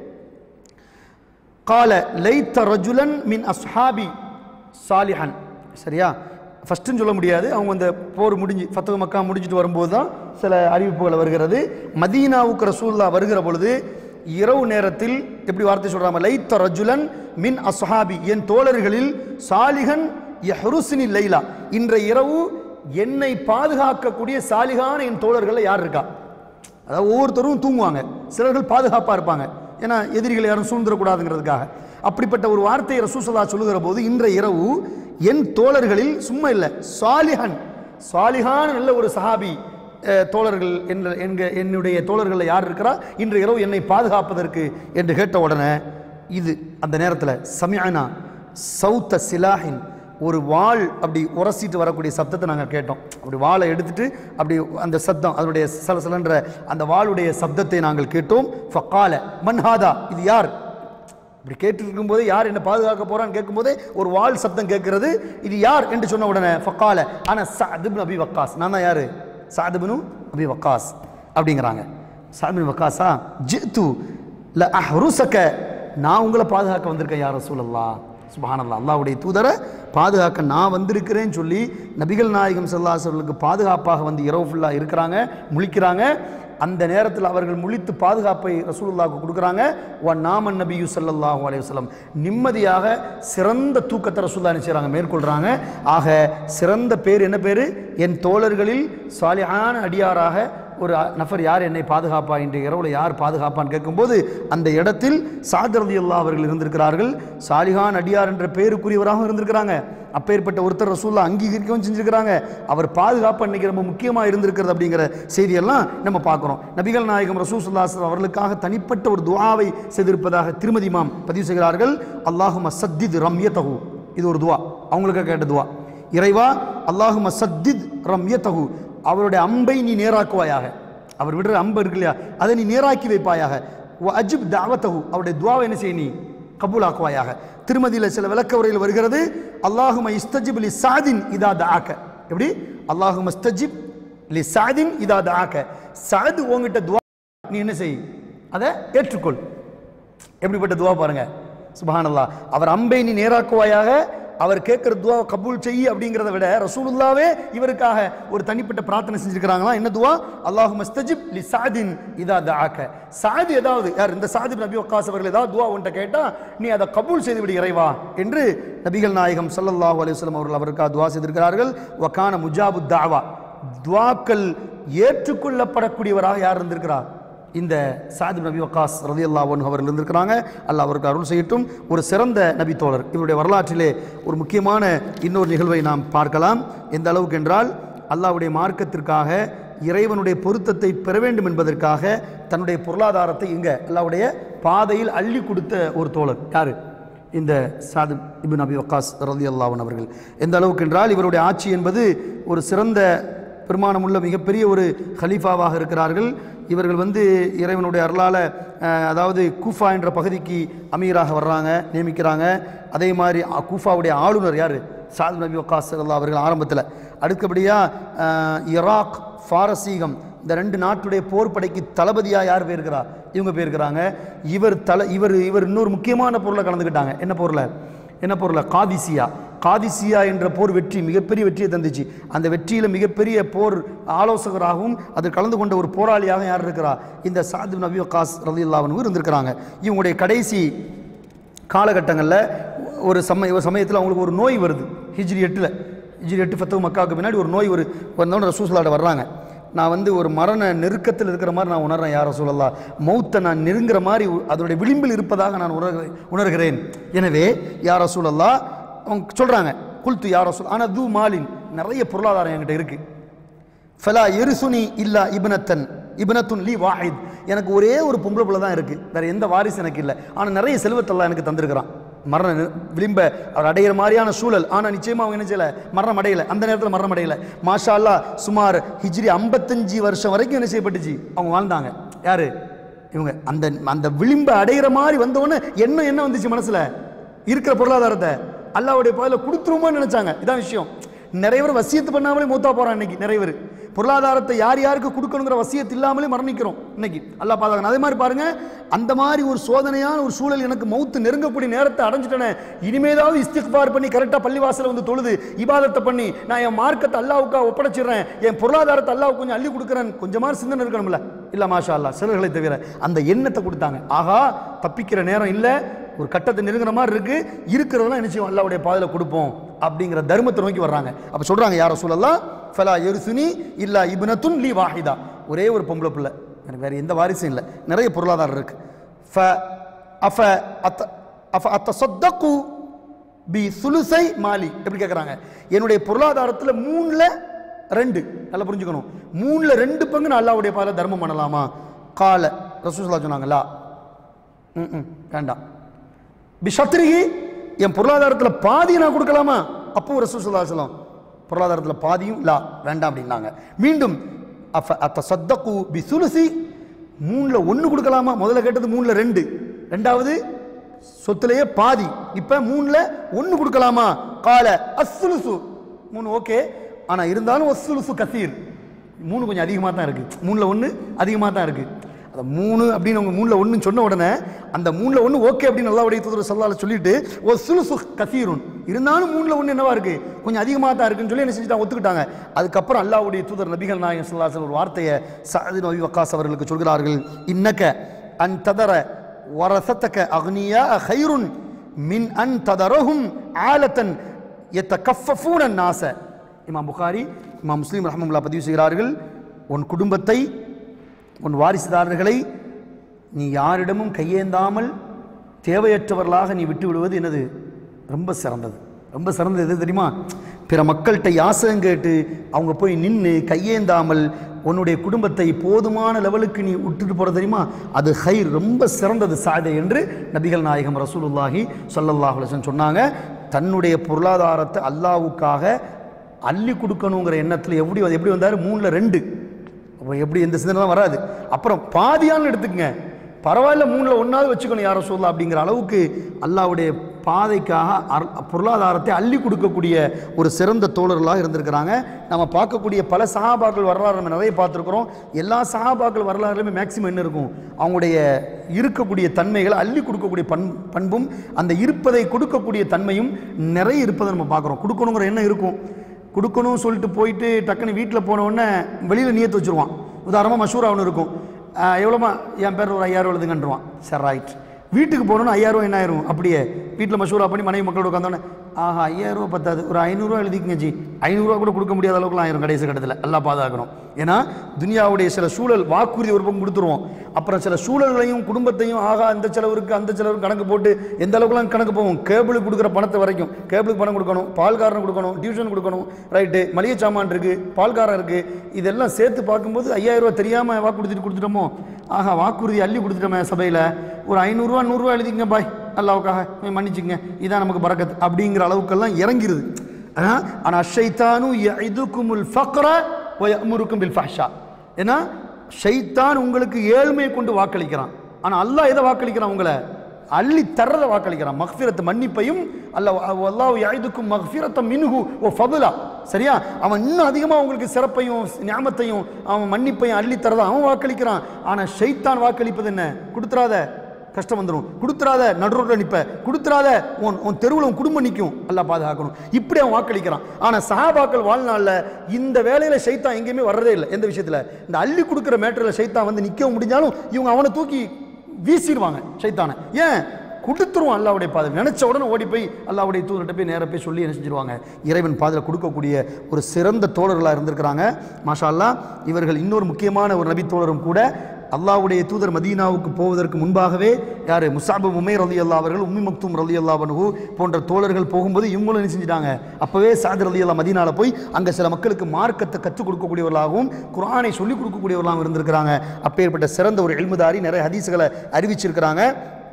கால லைத்த ரஜுலன் மின் அஸ்ஹாபி சாலிஹன் சரியா ஃபஸ்ட்டுன்னு சொல்ல முடியாது அவங்க அந்த போர் முடிஞ்சு ஃபத்துவ மக்கா முடிஞ்சிட்டு வரும்போது தான் சில அறிவிப்புகள் வருகிறது மதீனாவுக்கு ரசூல்லா வருகிற பொழுது இரவு நேரத்தில் எப்படி வார்த்தை சொல்றாம லைத்த ரஜுலன் மின் அஸ்ஹாபி என் தோழர்களில் சாலிஹன் யஹ்ருசினி லைலா இன்றைய இரவு என்னை பாதுகாக்கக்கூடிய சாலிகான என் தோழர்கள் யார் இருக்கா அதாவது ஒவ்வொருத்தரும் தூங்குவாங்க சிலர்கள் பாதுகாப்பாக இருப்பாங்க ஏன்னா எதிரிகள் யாரும் சூழ்ந்துடக்கூடாதுங்கிறதுக்காக அப்படிப்பட்ட ஒரு வார்த்தையை ரசூசல்லா சொல்லுகிற போது இன்றைய இரவு என் தோழர்களில் சும்மா இல்லை சாலிஹன் சாலிஹான நல்ல ஒரு சஹாபி அஹ், தோழர்கள் என்ற என்க என்னுடைய தோழர்களில் யார் இருக்கிறா இன்று இரவு என்னை பாதுகாப்பதற்கு என்று கேட்ட உடனே இது அந்த நேரத்தில் சமியானா சௌத்த சிலாஹின் ஒரு வாள் அப்படி உரசிட்டு வரக்கூடிய சத்தத்தை நாங்கள் கேட்டோம் அப்படி வாளை எடுத்துட்டு அப்படி அந்த சத்தம் அதனுடைய சலசலன்ற அந்த வாளுடைய சப்தத்தை நாங்கள் கேட்டோம் ஃபக்கால மன்ஹாதா இது யார் இப்படி கேட்டு இருக்கும்போதே யார் என்ன பாதுகாக்க போறான்னு கேட்கும்போதே ஒரு வாள் சப்தம் கேட்கிறது இது யார் என்று சொன்ன உடனே ஃபக்கால ஆனா சாதுபின் அபி வக்காஸ் நான் தான் யாரு சாதுபினு அபி வக்காஸ் அப்படிங்கிறாங்க சாதுபின் வக்காஸா ஜித்து ல அஹ்ருசக நான் உங்களை பாதுகாக்க வந்திருக்கேன் யார் ரசூலல்லா சுபஹானல்லா அல்லாஹ்வுடைய தூதரை பாதுகாக்க நான் வந்திருக்கிறேன்னு சொல்லி நபிகள் நாயகம் ஸல்லல்லாஹு அலைஹி வஸல்லுக்கு பாதுகாப்பாக வந்து இரவு ஃபுல்லாக இருக்கிறாங்க முழிக்கிறாங்க அந்த நேரத்தில் அவர்கள் முழித்து பாதுகாப்பை ரசூலுல்லாஹ்வுக்கு கொடுக்குறாங்க வ நாமன் நபியு ஸல்லல்லாஹு அலைஹி வஸல்லம் நிம்மதியாக சிறந்த தூக்கத்தை ரசூல்லா என்ன செய்றாங்க மேற்கொள்றாங்க ஆக சிறந்த பேர் என்ன பேர் என் தோழர்களில் சாலிஹான அடியாராக ஒரு நபர் யார் என்னை பாதுகாப்பா இன்றைய இரவுல யார் பாதுகாப்பான்னு கேட்கும்போது அந்த இடத்தில் சாதரதி அல்லா அவர்கள் இருந்திருக்கிறார்கள் சாலிஹான் அடியார் என்ற பேருக்குரியவராகவும் இருந்திருக்கிறாங்க அப்பேற்பட்ட ஒருத்தர் ரசூல்லா அங்கீகரிக்கவும் செஞ்சிருக்கிறாங்க அவர் பாதுகாப்பு அன்னைக்கு ரொம்ப முக்கியமாக இருந்திருக்கிறது அப்படிங்கிற செய்தியெல்லாம் நம்ம பார்க்குறோம் நபிகள் நாயகம் ரசூசுல்லாஸ் அவர்களுக்காக தனிப்பட்ட ஒரு துஆவை செய்திருப்பதாக திருமதி இமாம் பதிவு செய்கிறார்கள் அல்லாஹும் சத்தித் ரம்யதஹு இது ஒரு துவா அவங்களுக்கு கேட்ட துவா இறைவா அல்லாஹும் சத்தித் ரம்யதஹு அவருடைய அம்பை நீ நேராக்குவாயாக அவர் விடுற அம்பு இருக்கு இல்லையா அதை நீ நேராக்கி வைப்பாயாக வ அஜிப் தாவத்தஹு அவருடைய துவாவை என்ன செய்ய நீ கபூலாக்குவாயாக திருமதியில் சில விளக்க உரையில் வருகிறது அல்லாஹும இஸ்தஜிப் லி சாதின் இதா தாக்க எப்படி அல்லாஹும இஸ்தஜிப் லி சாதின் இதா தாக்க சாது உங்ககிட்ட துவா நீ என்ன செய் அதை ஏற்றுக்கொள் எப்படிப்பட்ட துவா பாருங்க சுபஹானல்லாஹ் அவர் அம்பை நீ நேராக்குவாயாக அவர் கேட்குற துவா கபூல் செய் அப்படிங்கிறத விட ரசூலுல்லாவே இவருக்காக ஒரு தனிப்பட்ட பிரார்த்தனை செஞ்சிருக்கிறாங்களா என்ன துவா அல்லாஹு மஸ்தஜிப் லி சாதின் இதா தாக்க சாது ஏதாவது யார் இந்த சாதி நபி வக்காஸ் அவர்கள் ஏதாவது துவா உன்ட்ட கேட்டா நீ அதை கபூல் செய்து விடு இறைவா என்று நபிகள் நாயகம் ஸல்லல்லாஹு அலைஹி வஸல்லம் அவர்கள் அவருக்காக துவா செய்திருக்கிறார்கள் வகான முஜாபு தாவா துவாக்கள் ஏற்றுக்கொள்ளப்படக்கூடியவராக யார் இருந்திருக்கிறார் இந்த சாதி நபி வக்காஸ் ரதி அல்லா அவர்கள் இருந்திருக்கிறாங்க அல்லாஹ் அவருக்கு அருள் செய்யட்டும் ஒரு சிறந்த நபி தோழர் இவருடைய வரலாற்றிலே ஒரு முக்கியமான இன்னொரு நிகழ்வை நாம் பார்க்கலாம் எந்த அளவுக்கு என்றால் அல்லாஹ்வுடைய மார்க்கத்திற்காக இறைவனுடைய பொருத்தத்தை பெற வேண்டும் என்பதற்காக தன்னுடைய பொருளாதாரத்தை இங்கே அல்லாஹ்வுடைய பாதையில் அள்ளி கொடுத்த ஒரு தோழர் யாரு இந்த சாது இபின் அபி வக்காஸ் ரதி அல்லாவன் அவர்கள் எந்த அளவுக்கு என்றால் இவருடைய ஆட்சி என்பது ஒரு சிறந்த பெருமானமுள்ள மிகப்பெரிய ஒரு ஹலீஃபாவாக இருக்கிறார்கள் இவர்கள் வந்து இறைவனுடைய அருளால் அஹ், அதாவது கூஃபா என்ற பகுதிக்கு அமீராக வர்றாங்க நியமிக்கிறாங்க அதே மாதிரி அ- கூஃபாவுடைய ஆளுநர் யார் சாது நபி வக்காஸ் அல்லா அவர்கள் ஆரம்பத்தில் அடுத்தபடியாக இராக் பாரசீகம் இந்த ரெண்டு நாட்டுடைய போர் படைக்கு தளபதியாக யார் போயிருக்கிறா இவங்க போயிருக்கிறாங்க இவர் தல இவர் இவர் இன்னொரு முக்கியமான பொருளை கலந்துக்கிட்டாங்க என்ன பொருளை என்ன பொருளை காதிசியா காதிசியா என்ற போர் வெற்றி மிகப்பெரிய வெற்றியை தந்துச்சு அந்த வெற்றியில் மிகப்பெரிய போர் ஆலோசகராகவும் அதில் கலந்து கொண்ட ஒரு போராளியாக யார் இருக்கிறா இந்த சாது நபி வக்காஸ் ரலியுல்லாஹு இருந்திருக்கிறாங்க இவங்களுடைய கடைசி காலகட்டங்களில் ஒரு சமய ஒரு சமயத்தில் அவங்களுக்கு ஒரு நோய் வருது ஹிஜ்ரி எட்டில் ஹிஜ்ரி எட்டு ஃபத்து மக்காவுக்கு பின்னாடி ஒரு நோய் ஒரு வந்தோடனே ரசூசலாட்ட வர்றாங்க நான் வந்து ஒரு மரண நெருக்கத்தில் இருக்கிற மாதிரி நான் உணர்றேன் யார் ரசூலல்லா மௌத்தை நான் நெருங்குற மாதிரி அதனுடைய விளிம்பில் இருப்பதாக நான் உணர்கிறேன் உணர்கிறேன் எனவே யார் ரசூலல்லா அவங்க சொல்கிறாங்க குல்த்து யார் ரசூல் ஆனால் தூ மாலின் நிறைய பொருளாதாரம் என்கிட்ட இருக்குது ஃபலா எரிசுனி இல்லா இப்னத்தன் இப்னத்துன் லீ வாஹித் எனக்கு ஒரே ஒரு பொம்பளை பிள்ளை தான் இருக்குது வேற எந்த வாரிசு எனக்கு இல்லை ஆனால் நிறைய செல்வத்தெல்லாம் எனக்கு தந்திருக்கிறான் மரண நெ- விளிம்ப அவர் அடையிற மாதிரியான சூழல் ஆனால் நிச்சயமாக அவங்க என்ன செய்யல மரணம் அடையல அந்த நேரத்தில் மரணம் அடையல மாஷா அல்லாஹ் சுமார் ஹிஜ்ரி ஐம்பத்தஞ்சு வருஷம் வரைக்கும் என்ன செய்யப்பட்டுச்சு அவங்க வாழ்ந்தாங்க யாரு இவங்க அந்த அந்த விளிம்பை அடையிற மாதிரி வந்தவொடனே என்ன என்ன வந்துச்சு மனசுல இருக்கிற பொருளாதாரத்தை அல்லாவுடைய பாதையில் கொடுத்துருமோன்னு நினைச்சாங்க இதான் விஷயம் நிறைய பேர் வசியத்து பண்ணாமலே மூத்தா போறான் இன்னைக்கு நிறைய பேர் பொருளாதாரத்தை யார் யாருக்கு கொடுக்கணுங்கிற வசியத்து இல்லாமலே மரணிக்கிறோம் இன்னைக்கு அல்லாஹ் பாதுகாக்கணும் அதே மாதிரி பாருங்க அந்த மாதிரி ஒரு சோதனையான ஒரு சூழல் எனக்கு மௌத்து நெருங்கக்கூடிய நேரத்தை அடைஞ்சிட்டேனே இனிமேதாவது இஸ்திக்பார் பண்ணி கரெக்டாக பள்ளிவாசல வந்து தொழுது இபாதத்தை பண்ணி நான் என் மார்க்கத்தை அல்லாவுக்கா ஒப்படைச்சிடுறேன் என் பொருளாதாரத்தை அல்லாவுக்கு கொஞ்சம் அள்ளி கொடுக்குறேன் கொஞ்சமாக சிந்தனை இருக்கணும்ல இல்ல மாஷா அல்லாஹ் சிலர்களை தவிர அந்த எண்ணத்தை கொடுத்தாங்க ஆகா தப்பிக்கிற நேரம் இல்லை ஒரு கட்டத்தை நெருங்குற மாதிரி இருக்கு இருக்கிறதெல்லாம் என்ன செய்வோம் அல்லாவுடைய பாதையில் கொடுப்போம் அப்படிங்கிற தர்மத்தை நோக்கி வர்றாங்க அப்ப சொல்றாங்க யார சொல்லலாம் ஃபலா எருசுனி இல்லா இப்னத்துன் லீ வாஹிதா ஒரே ஒரு பொம்பளை பிள்ளை எனக்கு வேற எந்த வாரிசும் இல்லை நிறைய பொருளாதாரம் இருக்கு ஃப அஃப அத்த அஃப அத்த சொத்தக்கு பி சுலுசை மாலி எப்படி கேட்குறாங்க என்னுடைய பொருளாதாரத்தில் மூணில் ரெண்டு நல்லா புரிஞ்சுக்கணும் மூணில் ரெண்டு பங்கு நான் அல்லாவுடைய பாதையில் தர்மம் பண்ணலாமா கால ரசூசலா சொன்னாங்களா ம் ம் வேண்டாம் பிஷத்ரிகி என் பொருளாதாரத்தில் பாதியை நான் கொடுக்கலாமா அப்போ ரசூசல்லா சொல்லம் பொருளாதாரத்தில் பாதியும் லா வேண்டாம் அப்படின்னாங்க மீண்டும் அஃப அத்த சத்தகு பி சுலுசி மூணில் ஒன்று கொடுக்கலாமா முதல்ல கேட்டது மூணில் ரெண்டு ரெண்டாவது சொத்துலேயே பாதி இப்போ மூணில் ஒன்று கொடுக்கலாமா கால அஸ்ஸுலுசு மூணு ஓகே ஆனால் இருந்தாலும் அஸ்ஸுலுசு கசீர் மூணு கொஞ்சம் அதிகமாக தான் இருக்குது மூணில் ஒன்று அதிகமாக தான் இருக்குது அந்த மூணு அப்படின்னு அவங்க மூணில் ஒன்று சொன்ன உடனே அந்த மூணில் ஒன்று ஓகே அப்படின்னு நல்லா உடைய தூதர் சல்லால சொல்லிட்டு ஒரு சுலுசு கசீருன் இருந்தாலும் மூணில் ஒன்று என்னவா இருக்கு கொஞ்சம் அதிகமாக தான் இருக்குன்னு சொல்லி என்ன செஞ்சுட்டாங்க ஒத்துக்கிட்டாங்க அதுக்கப்புறம் அல்லாவுடைய தூதர் நபிகள் நாயகம் சல்லாசன் ஒரு வார்த்தையை சாதி நபி வக்காஸ் அவர்களுக்கு சொல்கிறார்கள் இன்னக்க அன் ததர வரசத்தக்க அக்னியா ஹைருன் மின் அன் ததரஹும் ஆலத்தன் எத்த கஃபூன நாச இமாம் புகாரி இமாம் முஸ்லீம் ரஹமுல்லா பதிவு செய்கிறார்கள் உன் குடும்பத்தை உன் வாரிசுதாரர்களை நீ யாரிடமும் கையேந்தாமல் தேவையற்றவர்களாக நீ விட்டு விடுவது என்னது ரொம்ப சிறந்தது ரொம்ப சிறந்தது எது தெரியுமா பிற மக்கள்கிட்ட யாசகம் கேட்டு அவங்க போய் நின்று கையேந்தாமல் உன்னுடைய குடும்பத்தை போதுமான லெவலுக்கு நீ விட்டுட்டு போகிறது தெரியுமா அது ஹைர் ரொம்ப சிறந்தது சாதை என்று நபிகள் நாயகம் ரசூலுல்லாஹி ஸல்லல்லாஹு அலைஹி வஸல்லம் சொன்னாங்க தன்னுடைய பொருளாதாரத்தை அல்லாவுக்காக அள்ளி கொடுக்கணுங்கிற எண்ணத்தில் எப்படி வந்து- எப்படி வந்தார் மூணில் ரெண்டு அப்போ எப்படி எந்த சிந்தனைலாம் வராது அப்புறம் பாதியான்னு எடுத்துக்கங்க பரவாயில்ல மூணில் ஒன்றாவது வச்சுக்கணும் யாரை சொல்லலாம் அப்படிங்கிற அளவுக்கு அல்லாவுடைய பாதைக்காக அர்- பொருளாதாரத்தை அள்ளி கொடுக்கக்கூடிய ஒரு சிறந்த தோழர்களாக இருந்திருக்கிறாங்க நம்ம பார்க்கக்கூடிய பல சஹாபாக்கள் வரலாறு நம்ம நிறைய பார்த்துருக்குறோம் எல்லா சஹாபாக்கள் வரலாறுலையுமே மேக்சிமம் என்ன இருக்கும் அவங்களுடைய இருக்கக்கூடிய தன்மைகளை அள்ளி கொடுக்கக்கூடிய பண் பண்பும் அந்த இருப்பதை கொடுக்கக்கூடிய தன்மையும் நிறைய இருப்பதை நம்ம பார்க்குறோம் கொடுக்கணுங்கிற எண்ணம் இருக்கும் கொடுக்கணும்னு சொல்லிட்டு போயிட்டு டக்குன்னு வீட்டில் போன உடனே வெளியில் நியத்து வச்சுருவான் உதாரணமாக மஷூரா ஒன்று இருக்கும் ஆஹ் எவ்வளோமா என் பேர் ஒரு ஐயாயிரம் எழுதுங்கன்றுவான் சரி ரைட் வீட்டுக்கு போகணுன்னு ஐயாயிரம் என்ன ஆயிரும் அப்படியே வீட்டில் மஷூரா பண்ணி மனைவி மக்களோட உட்காந்தோன்னே ஆஹா ஐயாயிரம் ரூபா பத்தாது ஒரு ஐநூறுரூவா எழுதிக்கங்க ஜி ஐநூறுரூவா கூட கொடுக்க முடியாத அளவுக்குலாம் ஆயிரும் கடைசி கட்டத்தில் எல்லாம் பாதுகாக்கணும் ஏன்னா துனியாவுடைய சில சூழல் வாக்குறுதி ஒரு பக்கம் கொடுத்துருவோம் அப்புறம் சில சூழல்களையும் குடும்பத்தையும் ஆகா இந்த செலவுக்கு அந்த செலவுக்கு கணக்கு போட்டு எந்த அளவுக்குலாம் கணக்கு போவோம் கேபிளுக்கு கொடுக்குற பணத்தை வரைக்கும் கேபிளுக்கு பணம் கொடுக்கணும் பால்காரன் கொடுக்கணும் டியூஷன் கொடுக்கணும் ரைட்டு மளிகை சாமான் இருக்குது பால்காரன் இருக்குது இதெல்லாம் சேர்த்து பார்க்கும்போது ஐயாயிரம் ரூபா தெரியாமல் வாக்குறுதி கொடுத்துட்டோமோ ஆஹா வாக்குறுதி அள்ளி கொடுத்துட்டோமே சபையில் ஒரு ஐநூறுரூவா நூறுரூவா எழுதிக்கங்க பாய் அல்லாவுக்காக போய் மன்னிச்சுங்க இதான் நமக்கு பறக்கத் அப்படிங்கிற அளவுக்கெல்லாம் இறங்கிருது ஆனால் ஷைத்தானு இதுக்குமுல் ஃபக்ர முருக்கும் பில் ஃபஹ்ஷா ஏன்னா ஷைத்தான் உங்களுக்கு ஏழ்மையை கொண்டு வாக்களிக்கிறான் ஆனால் அல்லாஹ் எதை வாக்களிக்கிறான் உங்களை அள்ளி தர்றதை வாக்களிக்கிறான் மக்ஃபிரத்து மன்னிப்பையும் அல்ல அல்லாஹ் யாயுதுக்கும் மக்ஃபிரத்தம் மின்ஹு ஓ ஃபதுலா சரியா அவன் இன்னும் அதிகமாக உங்களுக்கு சிறப்பையும் ஞாபத்தையும் அவன் மன்னிப்பையும் அள்ளி தரதை அவன் வாக்களிக்கிறான் ஆனால் ஷைத்தான் வாக்களிப்பது என்ன கொடுத்துறாத கஷ்டம் வந்துடும் கொடுத்துறாத நடுரோட்டில் நிற்ப கொடுத்துறாத உன் உன் தெருவில் உன் குடும்பம் நிற்கும் எல்லாம் பாதுகாக்கணும் இப்படி அவன் வாக்களிக்கிறான் ஆனால் சஹாபாக்கள் வாழ்நாளில் இந்த வேலையில் சைத்தான் எங்கேயுமே வர்றதே இல்லை எந்த விஷயத்தில் இந்த அள்ளி கொடுக்குற மேட்டரில் சைத்தான் வந்து நிற்க முடிஞ்சாலும் இவங்க அவனை தூக்கி வீசிடுவாங்க சைத்தானை ஏன் கொடுத்துருவான் அல்லாவுடைய பாதை நினைச்ச உடனே ஓடி போய் அல்லாவுடைய தூதர்கிட்ட போய் நேரா போய் சொல்லி என்ன செஞ்சிருவாங்க இறைவன் பாதையில் கொடுக்கக்கூடிய ஒரு சிறந்த தோழர்களாக இருந்திருக்கிறாங்க மாஷா அல்லாஹ் இவர்கள் இன்னொரு முக்கியமான ஒரு நபி தோழரும் கூட அல்லாஹ்வுடைய தூதர் மதீனாவுக்கு போவதற்கு முன்பாகவே யார் முசாபு உமேர் ரலி அல்லா அவர்கள் உம்மி மக்தூம் ரலி அல்லா பனுகு போன்ற தோழர்கள் போகும்போது இவங்களும் என்ன செஞ்சிட்டாங்க அப்போவே சாதர் ரலி அல்லா மதீனாவில் போய் அங்கே சில மக்களுக்கு மார்க்கத்தை கற்றுக் கொடுக்கக்கூடியவர்களாகவும் குர்ஆனை சொல்லிக் கொடுக்கக்கூடியவர்களாகவும் இருந்திருக்கிறாங்க அப்பேற்பட்ட சிறந்த ஒரு எல்முதாரி நிறைய ஹதீஸுகளை அறிவிச்சிருக்கிறாங்க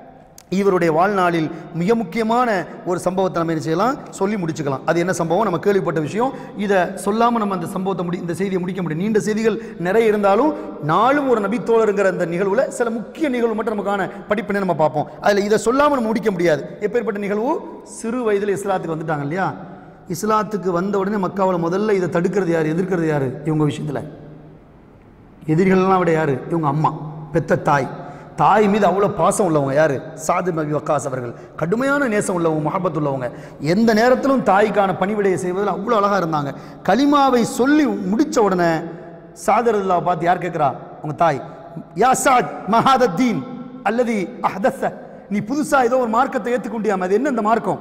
இவருடைய வாழ்நாளில் மிக முக்கியமான ஒரு சம்பவத்தை நம்ம என்ன செய்யலாம் சொல்லி முடிச்சுக்கலாம் அது என்ன சம்பவம் நம்ம கேள்விப்பட்ட விஷயம் இதை சொல்லாமல் நம்ம அந்த சம்பவத்தை முடி இந்த செய்தியை முடிக்க முடியும் நீண்ட செய்திகள் நிறைய இருந்தாலும் நாளும் ஒரு நபித்தோழருங்கிற அந்த நிகழ்வில் சில முக்கிய நிகழ்வு மட்டும் நமக்கான படிப்பினை நம்ம பார்ப்போம் அதில் இதை சொல்லாமல் நம்ம முடிக்க முடியாது எப்பேற்பட்ட நிகழ்வு சிறு வயதில் இஸ்லாத்துக்கு வந்துட்டாங்க இல்லையா இஸ்லாத்துக்கு வந்த உடனே மக்காவில் முதல்ல இதை தடுக்கிறது யார் எதிர்க்கிறது யார் இவங்க விஷயத்தில் எதிரிகள்லாம் விட யார் இவங்க அம்மா பெத்த தாய் தாய் மீது அவ்வளோ பாசம் உள்ளவங்க யார் சாது நபி வக்காஸ் அவர்கள் கடுமையான நேசம் உள்ளவங்க மஹபத் உள்ளவங்க எந்த நேரத்திலும் தாய்க்கான பணிவிடையை செய்வதில் அவ்வளோ அழகாக இருந்தாங்க கலிமாவை சொல்லி முடித்த உடனே சாதரதுல்லாவை பார்த்து யார் கேட்குறா உங்க தாய் யா சாத் மஹாதத்தீன் அல்லது அஹதஸ நீ புதுசாக ஏதோ ஒரு மார்க்கத்தை ஏற்றுக்கொண்டியாம அது என்ன இந்த மார்க்கம்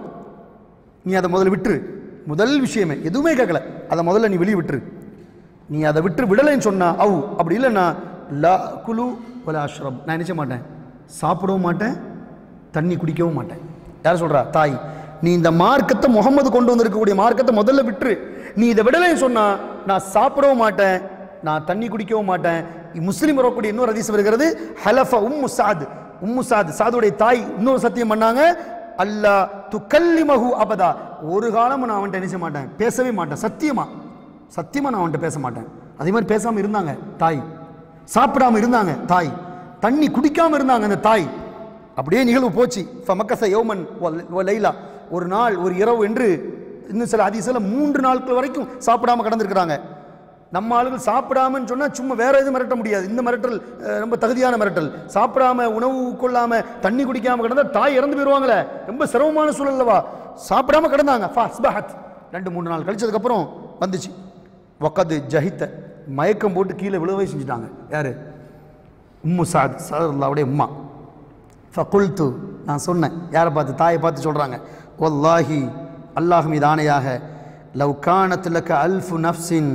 நீ அதை முதல்ல விட்டுரு முதல் விஷயமே எதுவுமே கேட்கல அதை முதல்ல நீ வெளியே விட்டுரு நீ அதை விட்டு விடலைன்னு சொன்னா அவு அப்படி இல்லைன்னா லா குலு வல அஷ்ரப் நான் நினைச்ச மாட்டேன் சாப்பிடவும் மாட்டேன் தண்ணி குடிக்கவும் மாட்டேன் யார் சொல்றா தாய் நீ இந்த மார்க்கத்தை முகமது கொண்டு வந்திருக்கக்கூடிய மார்க்கத்தை முதல்ல விட்டுரு நீ இதை விடலைன்னு சொன்னா நான் சாப்பிடவும் மாட்டேன் நான் தண்ணி குடிக்கவும் மாட்டேன் முஸ்லீம் வரக்கூடிய இன்னொரு ஹதீஸ் வருகிறது ஹலஃப உம்மு சாத் உம்மு சாத் சாதுடைய தாய் இன்னொரு சத்தியம் பண்ணாங்க அல்லா துக்கல்லிமஹு அபதா ஒரு காலம் நான் அவன்கிட்ட நினைச்ச மாட்டேன் பேசவே மாட்டேன் சத்தியமா சத்தியமா நான் அவன்கிட்ட பேச மாட்டேன் அதே மாதிரி பேசாம இருந்தாங்க தாய் சாப்பிடாம இருந்தாங்க தாய் தண்ணி குடிக்காம இருந்தாங்க அந்த தாய் அப்படியே நிகழ்வு போச்சு ஃபமக்கச யோமன் வ- வ லைலா ஒரு நாள் ஒரு இரவு என்று இன்னும் சில அதிசல மூன்று நாட்கள் வரைக்கும் சாப்பிடாம கடந்திருக்கிறாங்க நம்ம ஆளுகள் சாப்பிடாமன்னு சொன்னா சும்மா வேற எதுவும் மிரட்ட முடியாது இந்த மிரட்டல் அஹ், ரொம்ப தகுதியான மிரட்டல் சாப்பிடாம உணவு கொள்ளாம தண்ணி குடிக்காம கிடந்தா தாய் இறந்து போயிருவாங்களே ரொம்ப சிரமமான சூழல்லவா சாப்பிடாம கிடந்தாங்க ஃபாஸ்பஹத் ரெண்டு மூணு நாள் கழிச்சதுக்கு அப்புறம் வந்துச்சு வக்கது ஜஹித்த மயக்கம் போட்டு கீழே விழுவை செஞ்சுட்டாங்க யாரு உம்மு சாத் சாதல்லாவுடைய உம்மா ஃபகுல்து நான் சொன்னேன் யாரை பார்த்து தாயை பார்த்து சொல்கிறாங்க வல்லாஹி அல்லாஹ் மீது ஆணையாக லவ் கானத் லக்க அல்ஃபு நஃப்ஸின்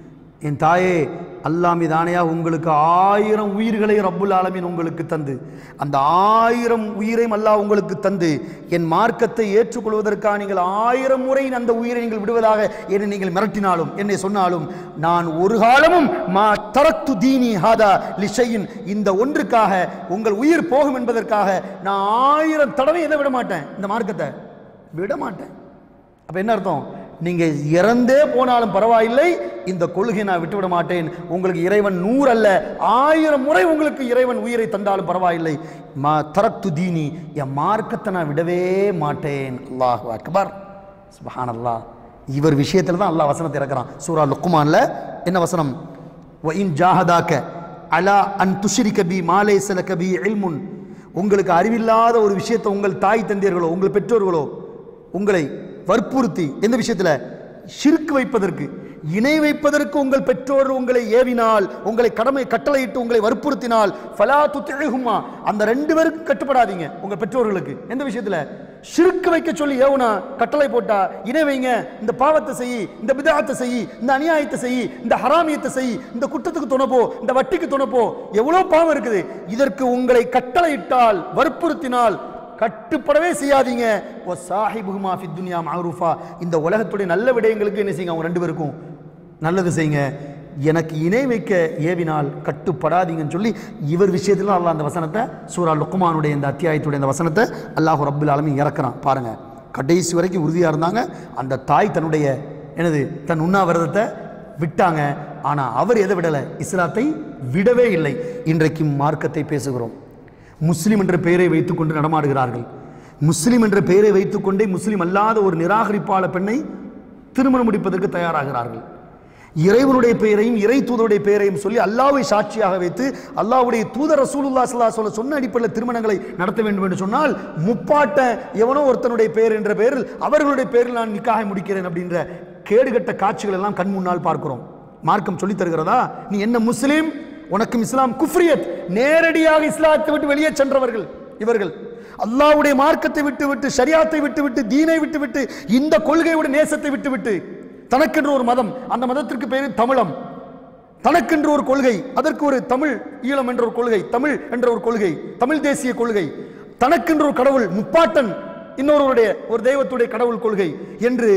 என் தாயே அல்லாஹ் மீது ஆணையாக உங்களுக்கு ஆயிரம் உயிர்களை ரப்புல் ஆலமீன் உங்களுக்கு தந்து அந்த ஆயிரம் உயிரையும் அல்லாஹ் உங்களுக்கு தந்து என் மார்க்கத்தை ஏற்றுக்கொள்வதற்காக நீங்கள் ஆயிரம் முறை அந்த உயிரை நீங்கள் விடுவதாக என்னை நீங்கள் மிரட்டினாலும் என்னை சொன்னாலும் நான் ஒரு காலமும் மா தரத்து தீனி ஹாதா லிஷையின் இந்த ஒன்றுக்காக உங்கள் உயிர் போகும் என்பதற்காக நான் ஆயிரம் தடவை எதை விட மாட்டேன் இந்த மார்க்கத்தை விட மாட்டேன் அப்ப என்ன அர்த்தம் நீங்க இறந்தே போனாலும் பரவாயில்லை இந்த கொள்கையை நான் விட்டுவிட மாட்டேன் உங்களுக்கு இறைவன் நூறு அல்ல ஆயிரம் முறை உங்களுக்கு இறைவன் உயிரை தந்தாலும் பரவாயில்லை மா தரத்து தீனி என் மார்க்கத்தை நான் விடவே மாட்டேன் அல்லாஹ் அக்பர் சுபஹான் அல்லாஹ் இவர் விஷயத்தில் தான் அல்லாஹ் வசனத்தை இறக்குறான் சூரா லுக்குமான்ல என்ன வசனம் வஇன் ஜாஹதாக்க அலா அன் துஷ்ரிக பி மாலே சலக பி இல்முன் உங்களுக்கு அறிவில்லாத ஒரு விஷயத்தை உங்கள் தாய் தந்தையர்களோ உங்கள் பெற்றோர்களோ உங்களை வற்புறுத்தி எந்த விஷயத்துல ஷிர்க் வைப்பதற்கு இணை வைப்பதற்கு உங்கள் பெற்றோர் உங்களை ஏவினால் உங்களை கடமை கட்டளையிட்டு உங்களை வற்புறுத்தினால் ஃபலா துத்திழுகுமா அந்த ரெண்டு பேருக்கும் கட்டுப்படாதீங்க உங்க பெற்றோர்களுக்கு எந்த விஷயத்துல ஷிர்க் வைக்க சொல்லி ஏவுனா கட்டளை போட்டா இணை வைங்க இந்த பாவத்தை செய் இந்த பிதாத்தை செய் இந்த அநியாயத்தை செய் இந்த ஹராமியத்தை செய் இந்த குற்றத்துக்கு துணப்போ இந்த வட்டிக்கு துணப்போ எவ்வளவு பாவம் இருக்குது இதற்கு உங்களை கட்டளையிட்டால் வற்புறுத்தினால் கட்டுப்படவே செய்யாதீங்க ஓ சாஹிபுகுமா ஃபித் துன்யா மஅரூஃபா இந்த உலகத்துடைய நல்ல விடயங்களுக்கு என்ன செய்யுங்க அவங்க ரெண்டு பேருக்கும் நல்லது செய்யுங்க எனக்கு இணை வைக்க ஏவினால் கட்டுப்படாதீங்கன்னு சொல்லி இவர் விஷயத்துல அல்லாஹ் அந்த வசனத்தை சூரா லுக்குமானுடைய இந்த அத்தியாயத்துடைய இந்த வசனத்தை அல்லாஹ் ரப்புல் ஆலமீன் இறக்குறான் பாருங்க கடைசி வரைக்கும் உறுதியாக இருந்தாங்க அந்த தாய் தன்னுடைய எனது தன் உண்ணாவிரதத்தை விட்டாங்க ஆனால் அவர் எதை விடலை இஸ்லாத்தை விடவே இல்லை இன்றைக்கு மார்க்கத்தை பேசுகிறோம் முஸ்லிம் என்ற பெயரை வைத்துக்கொண்டு நடமாடுகிறார்கள் முஸ்லிம் என்ற பெயரை வைத்துக்கொண்டே முஸ்லிம் அல்லாத ஒரு நிராகரிப்பாள பெண்ணை திருமணம் முடிப்பதற்கு தயாராகிறார்கள் இறைவனுடைய பெயரையும் இறை தூதருடைய பெயரையும் சொல்லி அல்லாஹ்வை சாட்சியாக வைத்து அல்லாஹ்வுடைய தூதர் ரசூலுல்லாஹ் ஸல்லல்லாஹு அலைஹி வஸல்லம் சொன்ன அடிப்படையில் திருமணங்களை நடத்த வேண்டும் என்று சொன்னால் முப்பாட்ட எவனோ ஒருத்தனுடைய பெயர் என்ற பெயரில் அவர்களுடைய பெயரில் நான் நிக்காக முடிக்கிறேன் அப்படின்ற கேடுகட்ட காட்சிகள் எல்லாம் கண் முன்னால் பார்க்கிறோம் மார்க்கம் சொல்லித் தருகிறதா நீ என்ன முஸ்லீம் உனக்கும் இஸ்லாம் குஃப்ரியத் நேரடியாக இஸ்லாத்தை விட்டு வெளியே சென்றவர்கள் இவர்கள் அல்லாஹ்வுடைய மார்க்கத்தை விட்டு விட்டு ஷரியாத்தை விட்டு விட்டு தீனை விட்டு விட்டு இந்த கொள்கையுடைய நேசத்தை விட்டு விட்டு தனக்கென்று ஒரு மதம் அந்த மதத்திற்கு பேரு தமிழம் தனக்கென்று ஒரு கொள்கை அதற்கு ஒரு தமிழ் ஈழம் என்ற ஒரு கொள்கை தமிழ் என்ற ஒரு கொள்கை தமிழ் தேசிய கொள்கை தனக்கென்று ஒரு கடவுள் முப்பாட்டன் இன்னொருவருடைய ஒரு தெய்வத்துடைய கடவுள் கொள்கை என்று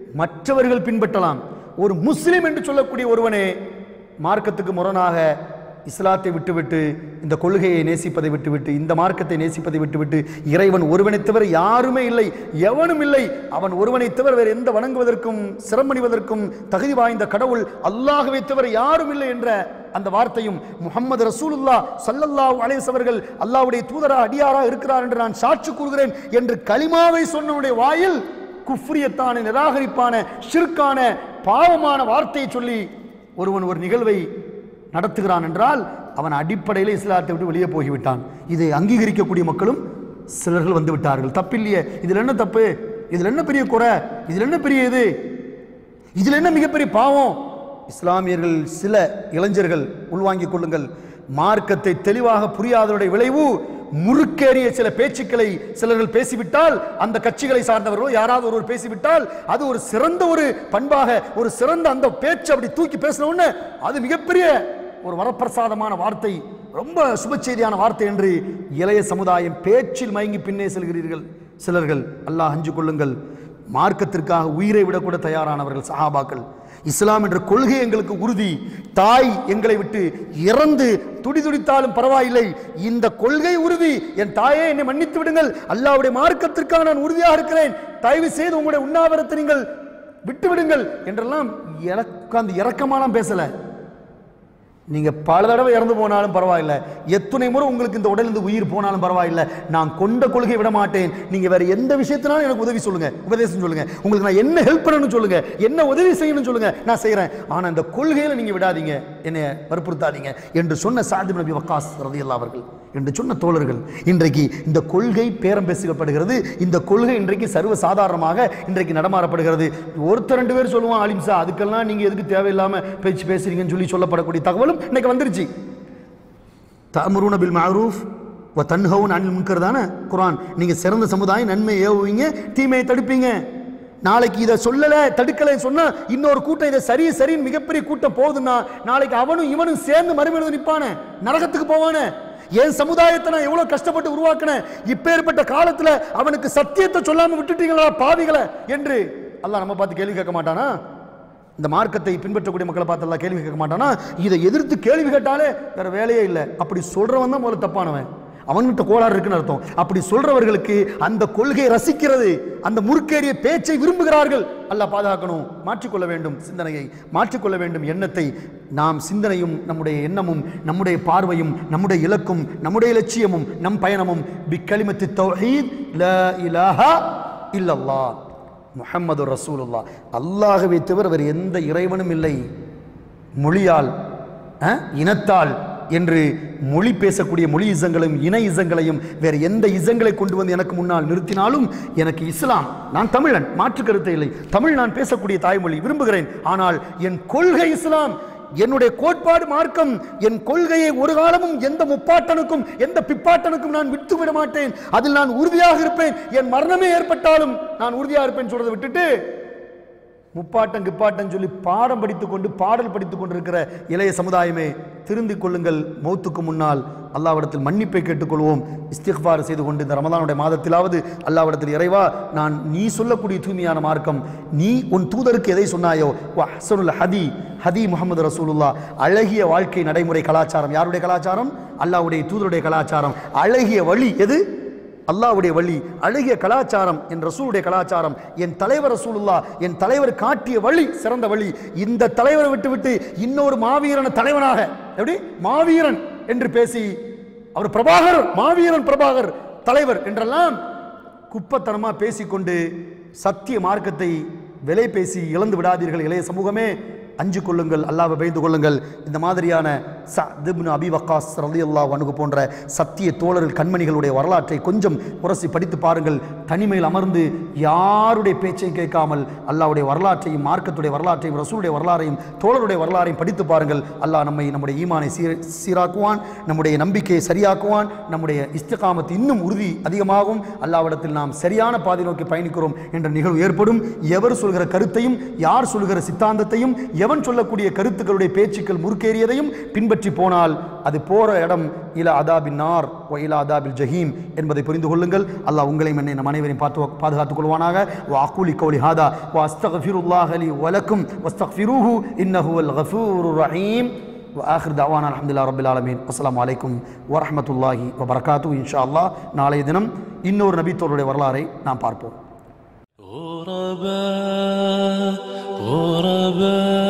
மற்றவர்கள் பின்பற்றலாம் ஒரு முஸ்லிம் என்று சொல்லக்கூடிய ஒருவனே மார்க்கத்துக்கு முரணாக இஸ்லாத்தை விட்டுவிட்டு இந்த கொள்கையை நேசிப்பதை விட்டுவிட்டு இந்த மார்க்கத்தை நேசிப்பதை விட்டுவிட்டு இறைவன் ஒருவனைத் தவிர யாருமே இல்லை எவனும் இல்லை அவன் ஒருவனைத் தவிர வேறு எந்த வணங்குவதற்கும் சிரமணிவதற்கும் தகுதி வாய்ந்த கடவுள் அல்லாஹ்வை தவிர யாரும் இல்லை என்ற அந்த வார்த்தையும் முகமது ரசூலுல்லா சல்லல்லாஹு அலைஹி அவர்கள் அல்லாஹ்வுடைய தூதரா அடியாரா இருக்கிறார் என்று நான் சாட்சி கூறுகிறேன் என்று கலிமாவை சொன்னவனுடைய வாயில் குஃப்ரியத்தான நிராகரிப்பான ஷிர்கான பாவமான வார்த்தையை சொல்லி ஒருவன் ஒரு நிகழ்வை நடத்துகிறான் என்றால் அவன் அடிப்படையில் இஸ்லாத்தை விட்டு வெளியே போய்விட்டான் இதை அங்கீகரிக்கக்கூடிய மக்களும் சிலர்கள் வந்து விட்டார்கள் தப்பில்லையே இதில் என்ன தப்பு இதில் என்ன பெரிய குறை இதில் என்ன பெரிய இது இதில் என்ன மிகப்பெரிய பாவம் இஸ்லாமியர்கள் சில இளைஞர்கள் உள்வாங்கிக் கொள்ளுங்கள் மார்க்கத்தை தெளிவாக புரியாதவருடைய விளைவு முறுக்கேறிய சில பேச்சுக்களை சிலர்கள் பேசிவிட்டால் அந்த கட்சிகளை சார்ந்தவர்களோ யாராவது ஒருவர் பேசிவிட்டால் அது ஒரு சிறந்த ஒரு பண்பாக ஒரு சிறந்த அந்த பேச்சு அப்படி தூக்கி பேசின உடனே அது மிகப்பெரிய ஒரு வரப்பிரசாதமான வார்த்தை ரொம்ப சுப செய்தியான வார்த்தை என்று இளைய சமுதாயம் பேச்சில் மயங்கி பின்னே செல்கிறீர்கள் சிலர்கள் அல்லாஹ் அஞ்சு கொள்ளுங்கள் மார்க்கத்திற்காக உயிரை விடக்கூட தயாரானவர்கள் சஹாபாக்கள் இஸ்லாம் என்ற கொள்கை எங்களுக்கு உறுதி தாய் எங்களை விட்டு இறந்து துடி துடித்தாலும் பரவாயில்லை இந்த கொள்கை உறுதி என் தாயே என்னை மன்னித்து விடுங்கள் அல்லாஹ்வுடைய மார்க்கத்திற்காக நான் உறுதியாக இருக்கிறேன் தயவு செய்து உங்களுடைய உண்ணாவிரத்தை நீங்கள் விட்டு விடுங்கள் என்றெல்லாம் எனக்கு அந்த இறக்கமாலாம் பேசல நீங்க பல தடவை இறந்து போனாலும் பரவாயில்லை எத்தனை முறை உங்களுக்கு இந்த உடலிருந்து உயிர் போனாலும் பரவாயில்லை நான் கொண்ட கொள்கை விட மாட்டேன் நீங்க வேற எந்த விஷயத்தினாலும் எனக்கு உதவி சொல்லுங்க உபதேசம் சொல்லுங்க உங்களுக்கு நான் என்ன ஹெல்ப் பண்ணணும்னு சொல்லுங்க என்ன உதவி செய்யணும்னு சொல்லுங்க நான் செய்றேன் ஆனா இந்த கொள்கையில நீங்க விடாதீங்க என்னை வற்புறுத்தாதீங்க என்று சொன்ன சாதி நபி வக்காஸ் ரதியல்லா அவர்கள் என்று சொன்ன தோழர்கள் இன்றைக்கு இந்த கொள்கை பேரம் பேசப்படுகிறது இந்த கொள்கை இன்றைக்கு சர்வ சாதாரணமாக இன்றைக்கு நடமாறப்படுகிறது ஒருத்தர் ரெண்டு பேர் சொல்லுவான் அலிம்சா அதுக்கெல்லாம் நீங்க எதுக்கு தேவையில்லாம பேச்சு பேசுறீங்கன்னு சொல்லி சொல்லப்படக்கூடிய தகவலும் இன்னைக்கு வந்துருச்சு தமுருன பில் மாரூஃப் வ தன்ஹவுன் அனில் முன்கர் தானே குரான் நீங்க சிறந்த சமுதாயம் நன்மை ஏவுவீங்க தீமையை தடுப்பீங்க நாளைக்கு இதை சொல்லல தடுக்கலை சொன்னா இன்னொரு கூட்டம் இதை சரி சரின்னு மிகப்பெரிய கூட்டம் போகுதுன்னா நாளைக்கு அவனும் இவனும் சேர்ந்து மறுமையில நிற்பானே நரகத்துக்கு போவானே என் சமுதாயத்தை நான் எவ்வளவு கஷ்டப்பட்டு உருவாக்கினேன் இப்பேற்பட்ட காலத்துல அவனுக்கு சத்தியத்தை சொல்லாம விட்டுட்டீங்களா பாவிகளை என்று அல்லாஹ் நம்ம பார்த்து கேள்வி கேட்க மாட்டானா இந்த மார்க்கத்தை பின்பற்றக்கூடிய மக்களை பார்த்து எல்லாம் கேள்வி கேட்க மாட்டானா இதை எதிர்த்து கேள்வி கேட்டாலே வேற வேலையே இல்லை அப்படி சொல்றவன் தான் முதல்ல தப்பானவன் அவன்கிட்ட கோளாறு இருக்குன்னு அர்த்தம் அப்படி சொல்றவர்களுக்கு அந்த கொள்கை ரசிக்கிறது அந்த முறுக்கேறிய பேச்சை விரும்புகிறார்கள் அல்லாஹ் பாதுகாக்கணும் மாற்றிக்கொள்ள வேண்டும் சிந்தனையை மாற்றிக்கொள்ள வேண்டும் எண்ணத்தை நாம் சிந்தனையும் நம்முடைய எண்ணமும் நம்முடைய பார்வையும் நம்முடைய இலக்கும் நம்முடைய லட்சியமும் நம் பயணமும் பிக்கலிமத்து தௌஹீத் லா இலாஹா இல்லல்லாஹ் முஹம்மது ரசூலுல்லா அல்லாஹ்வை தவிர வேறு எந்த இறைவனும் இல்லை மொழியால் அஹ், இனத்தால் என்று மொழி பேசக்கூடிய மொழி இசங்களையும் இன இசங்களையும் வேறு எந்த இசங்களை கொண்டு வந்து எனக்கு முன்னால் நிறுத்தினாலும் எனக்கு இஸ்லாம் நான் தமிழன் மாற்று கருத்தை இல்லை தமிழ் நான் பேசக்கூடிய தாய்மொழி விரும்புகிறேன் ஆனால் என் கொள்கை இஸ்லாம் என்னுடைய கோட்பாடு மார்க்கம் என் கொள்கையை ஒரு காலமும் எந்த முப்பாட்டனுக்கும் எந்த பிப்பாட்டனுக்கும் நான் விட்டு விட மாட்டேன் அதில் நான் உறுதியாக இருப்பேன் என் மரணமே ஏற்பட்டாலும் நான் உறுதியாக இருப்பேன் சொல்றதை விட்டுட்டு முப்பாட்டம் கிப்பாட்டம் சொல்லி பாடம் படித்துக் கொண்டு பாடல் படித்துக் கொண்டிருக்கிற இளைய சமுதாயமே திருந்திக் கொள்ளுங்கள் மௌத்துக்கு முன்னால் அல்லாவிடத்தில் மன்னிப்பை கேட்டுக்கொள்வோம் இஸ்திக்பார் செய்து கொண்டு இந்த ரமதானுடைய மாதத்திலாவது அல்லாவிடத்தில் இறைவா நான் நீ சொல்லக்கூடிய தூய்மையான மார்க்கம் நீ உன் தூதருக்கு எதை சொன்னாயோ அஹ்சனுல் ஹதி ஹதி முகமது ரசூலுல்லா அழகிய வாழ்க்கை நடைமுறை கலாச்சாரம் யாருடைய கலாச்சாரம் அல்லாஹ்வுடைய தூதருடைய கலாச்சாரம் அழகிய வழி எது அல்லாஹ்வுடைய வழி அழகிய கலாச்சாரம் என் ரசூலுடைய கலாச்சாரம் என் தலைவர் ரசூலுல்லா என் தலைவர் காட்டிய வழி சிறந்த வழி இந்த தலைவரை விட்டுவிட்டு இன்னொரு மாவீரன தலைவனாக எப்படி மாவீரன் என்று பேசி அவர் பிரபாகர் மாவீரன் பிரபாகர் தலைவர் என்றெல்லாம் குப்பத்தனமா பேசிக்கொண்டு சத்திய மார்க்கத்தை விலை பேசி இழந்து விடாதீர்கள் இளைய சமூகமே அஞ்சு கொள்ளுங்கள் அல்லாஹ்வை பயந்து கொள்ளுங்கள் இந்த மாதிரியான சத்பின் அபி வக்காஸ் ரலியல்லாஹு அன்ஹு போன்ற சத்திய தோழர்கள் கண்மணிகளுடைய வரலாற்றை கொஞ்சம் உரசி படித்து பாருங்கள் தனிமையில் அமர்ந்து யாருடைய பேச்சையும் கேட்காமல் அல்லாஹ்வுடைய வரலாற்றையும் மார்க்கத்துடைய வரலாற்றையும் ரசூலுடைய வரலாறையும் தோழருடைய வரலாறையும் படித்து பாருங்கள் அல்லாஹ் நம்மை நம்முடைய ஈமானை சீர் சீராக்குவான் நம்முடைய நம்பிக்கையை சரியாக்குவான் நம்முடைய இஸ்திகாமத்து இன்னும் உறுதி அதிகமாகும் அல்லாவிடத்தில் நாம் சரியான பாதை நோக்கி பயணிக்கிறோம் என்ற நிகழ்வு ஏற்படும் எவர் சொல்கிற கருத்தையும் யார் சொல்கிற சித்தாந்தத்தையும் எவன் சொல்லக்கூடிய கருத்துக்களுடைய பேச்சுக்கள் முறுக்கேறியதையும் பின்பற்றி போனால் அது போற இடம் இல அதாபின் நார் ஒ இல அதாபில் ஜஹீம் என்பதை புரிந்து கொள்ளுங்கள் அல்லாஹ் உங்களையும் என்னை நம் அனைவரையும் பார்த்து பாதுகாத்துக் கொள்வானாக வாக்குலி கௌலி ஹாதா வா அஸ்தக்ஃபிருல்லாஹ் லி வலக்கும் வஸ்தக்ஃபிரூஹு இன்னஹு அல் கஃபூருர் ரஹீம் ஆஹிர் தவான் அலமதுல்லா ரபில் ஆலமீன் அஸ்லாம் வலைக்கும் வரமத்துல்லாஹி வபரகாத்து இன்ஷா அல்லாஹ் நாளைய தினம் இன்னொரு நபித்தோருடைய வரலாறை நாம் பார்ப்போம் غرباء غرباء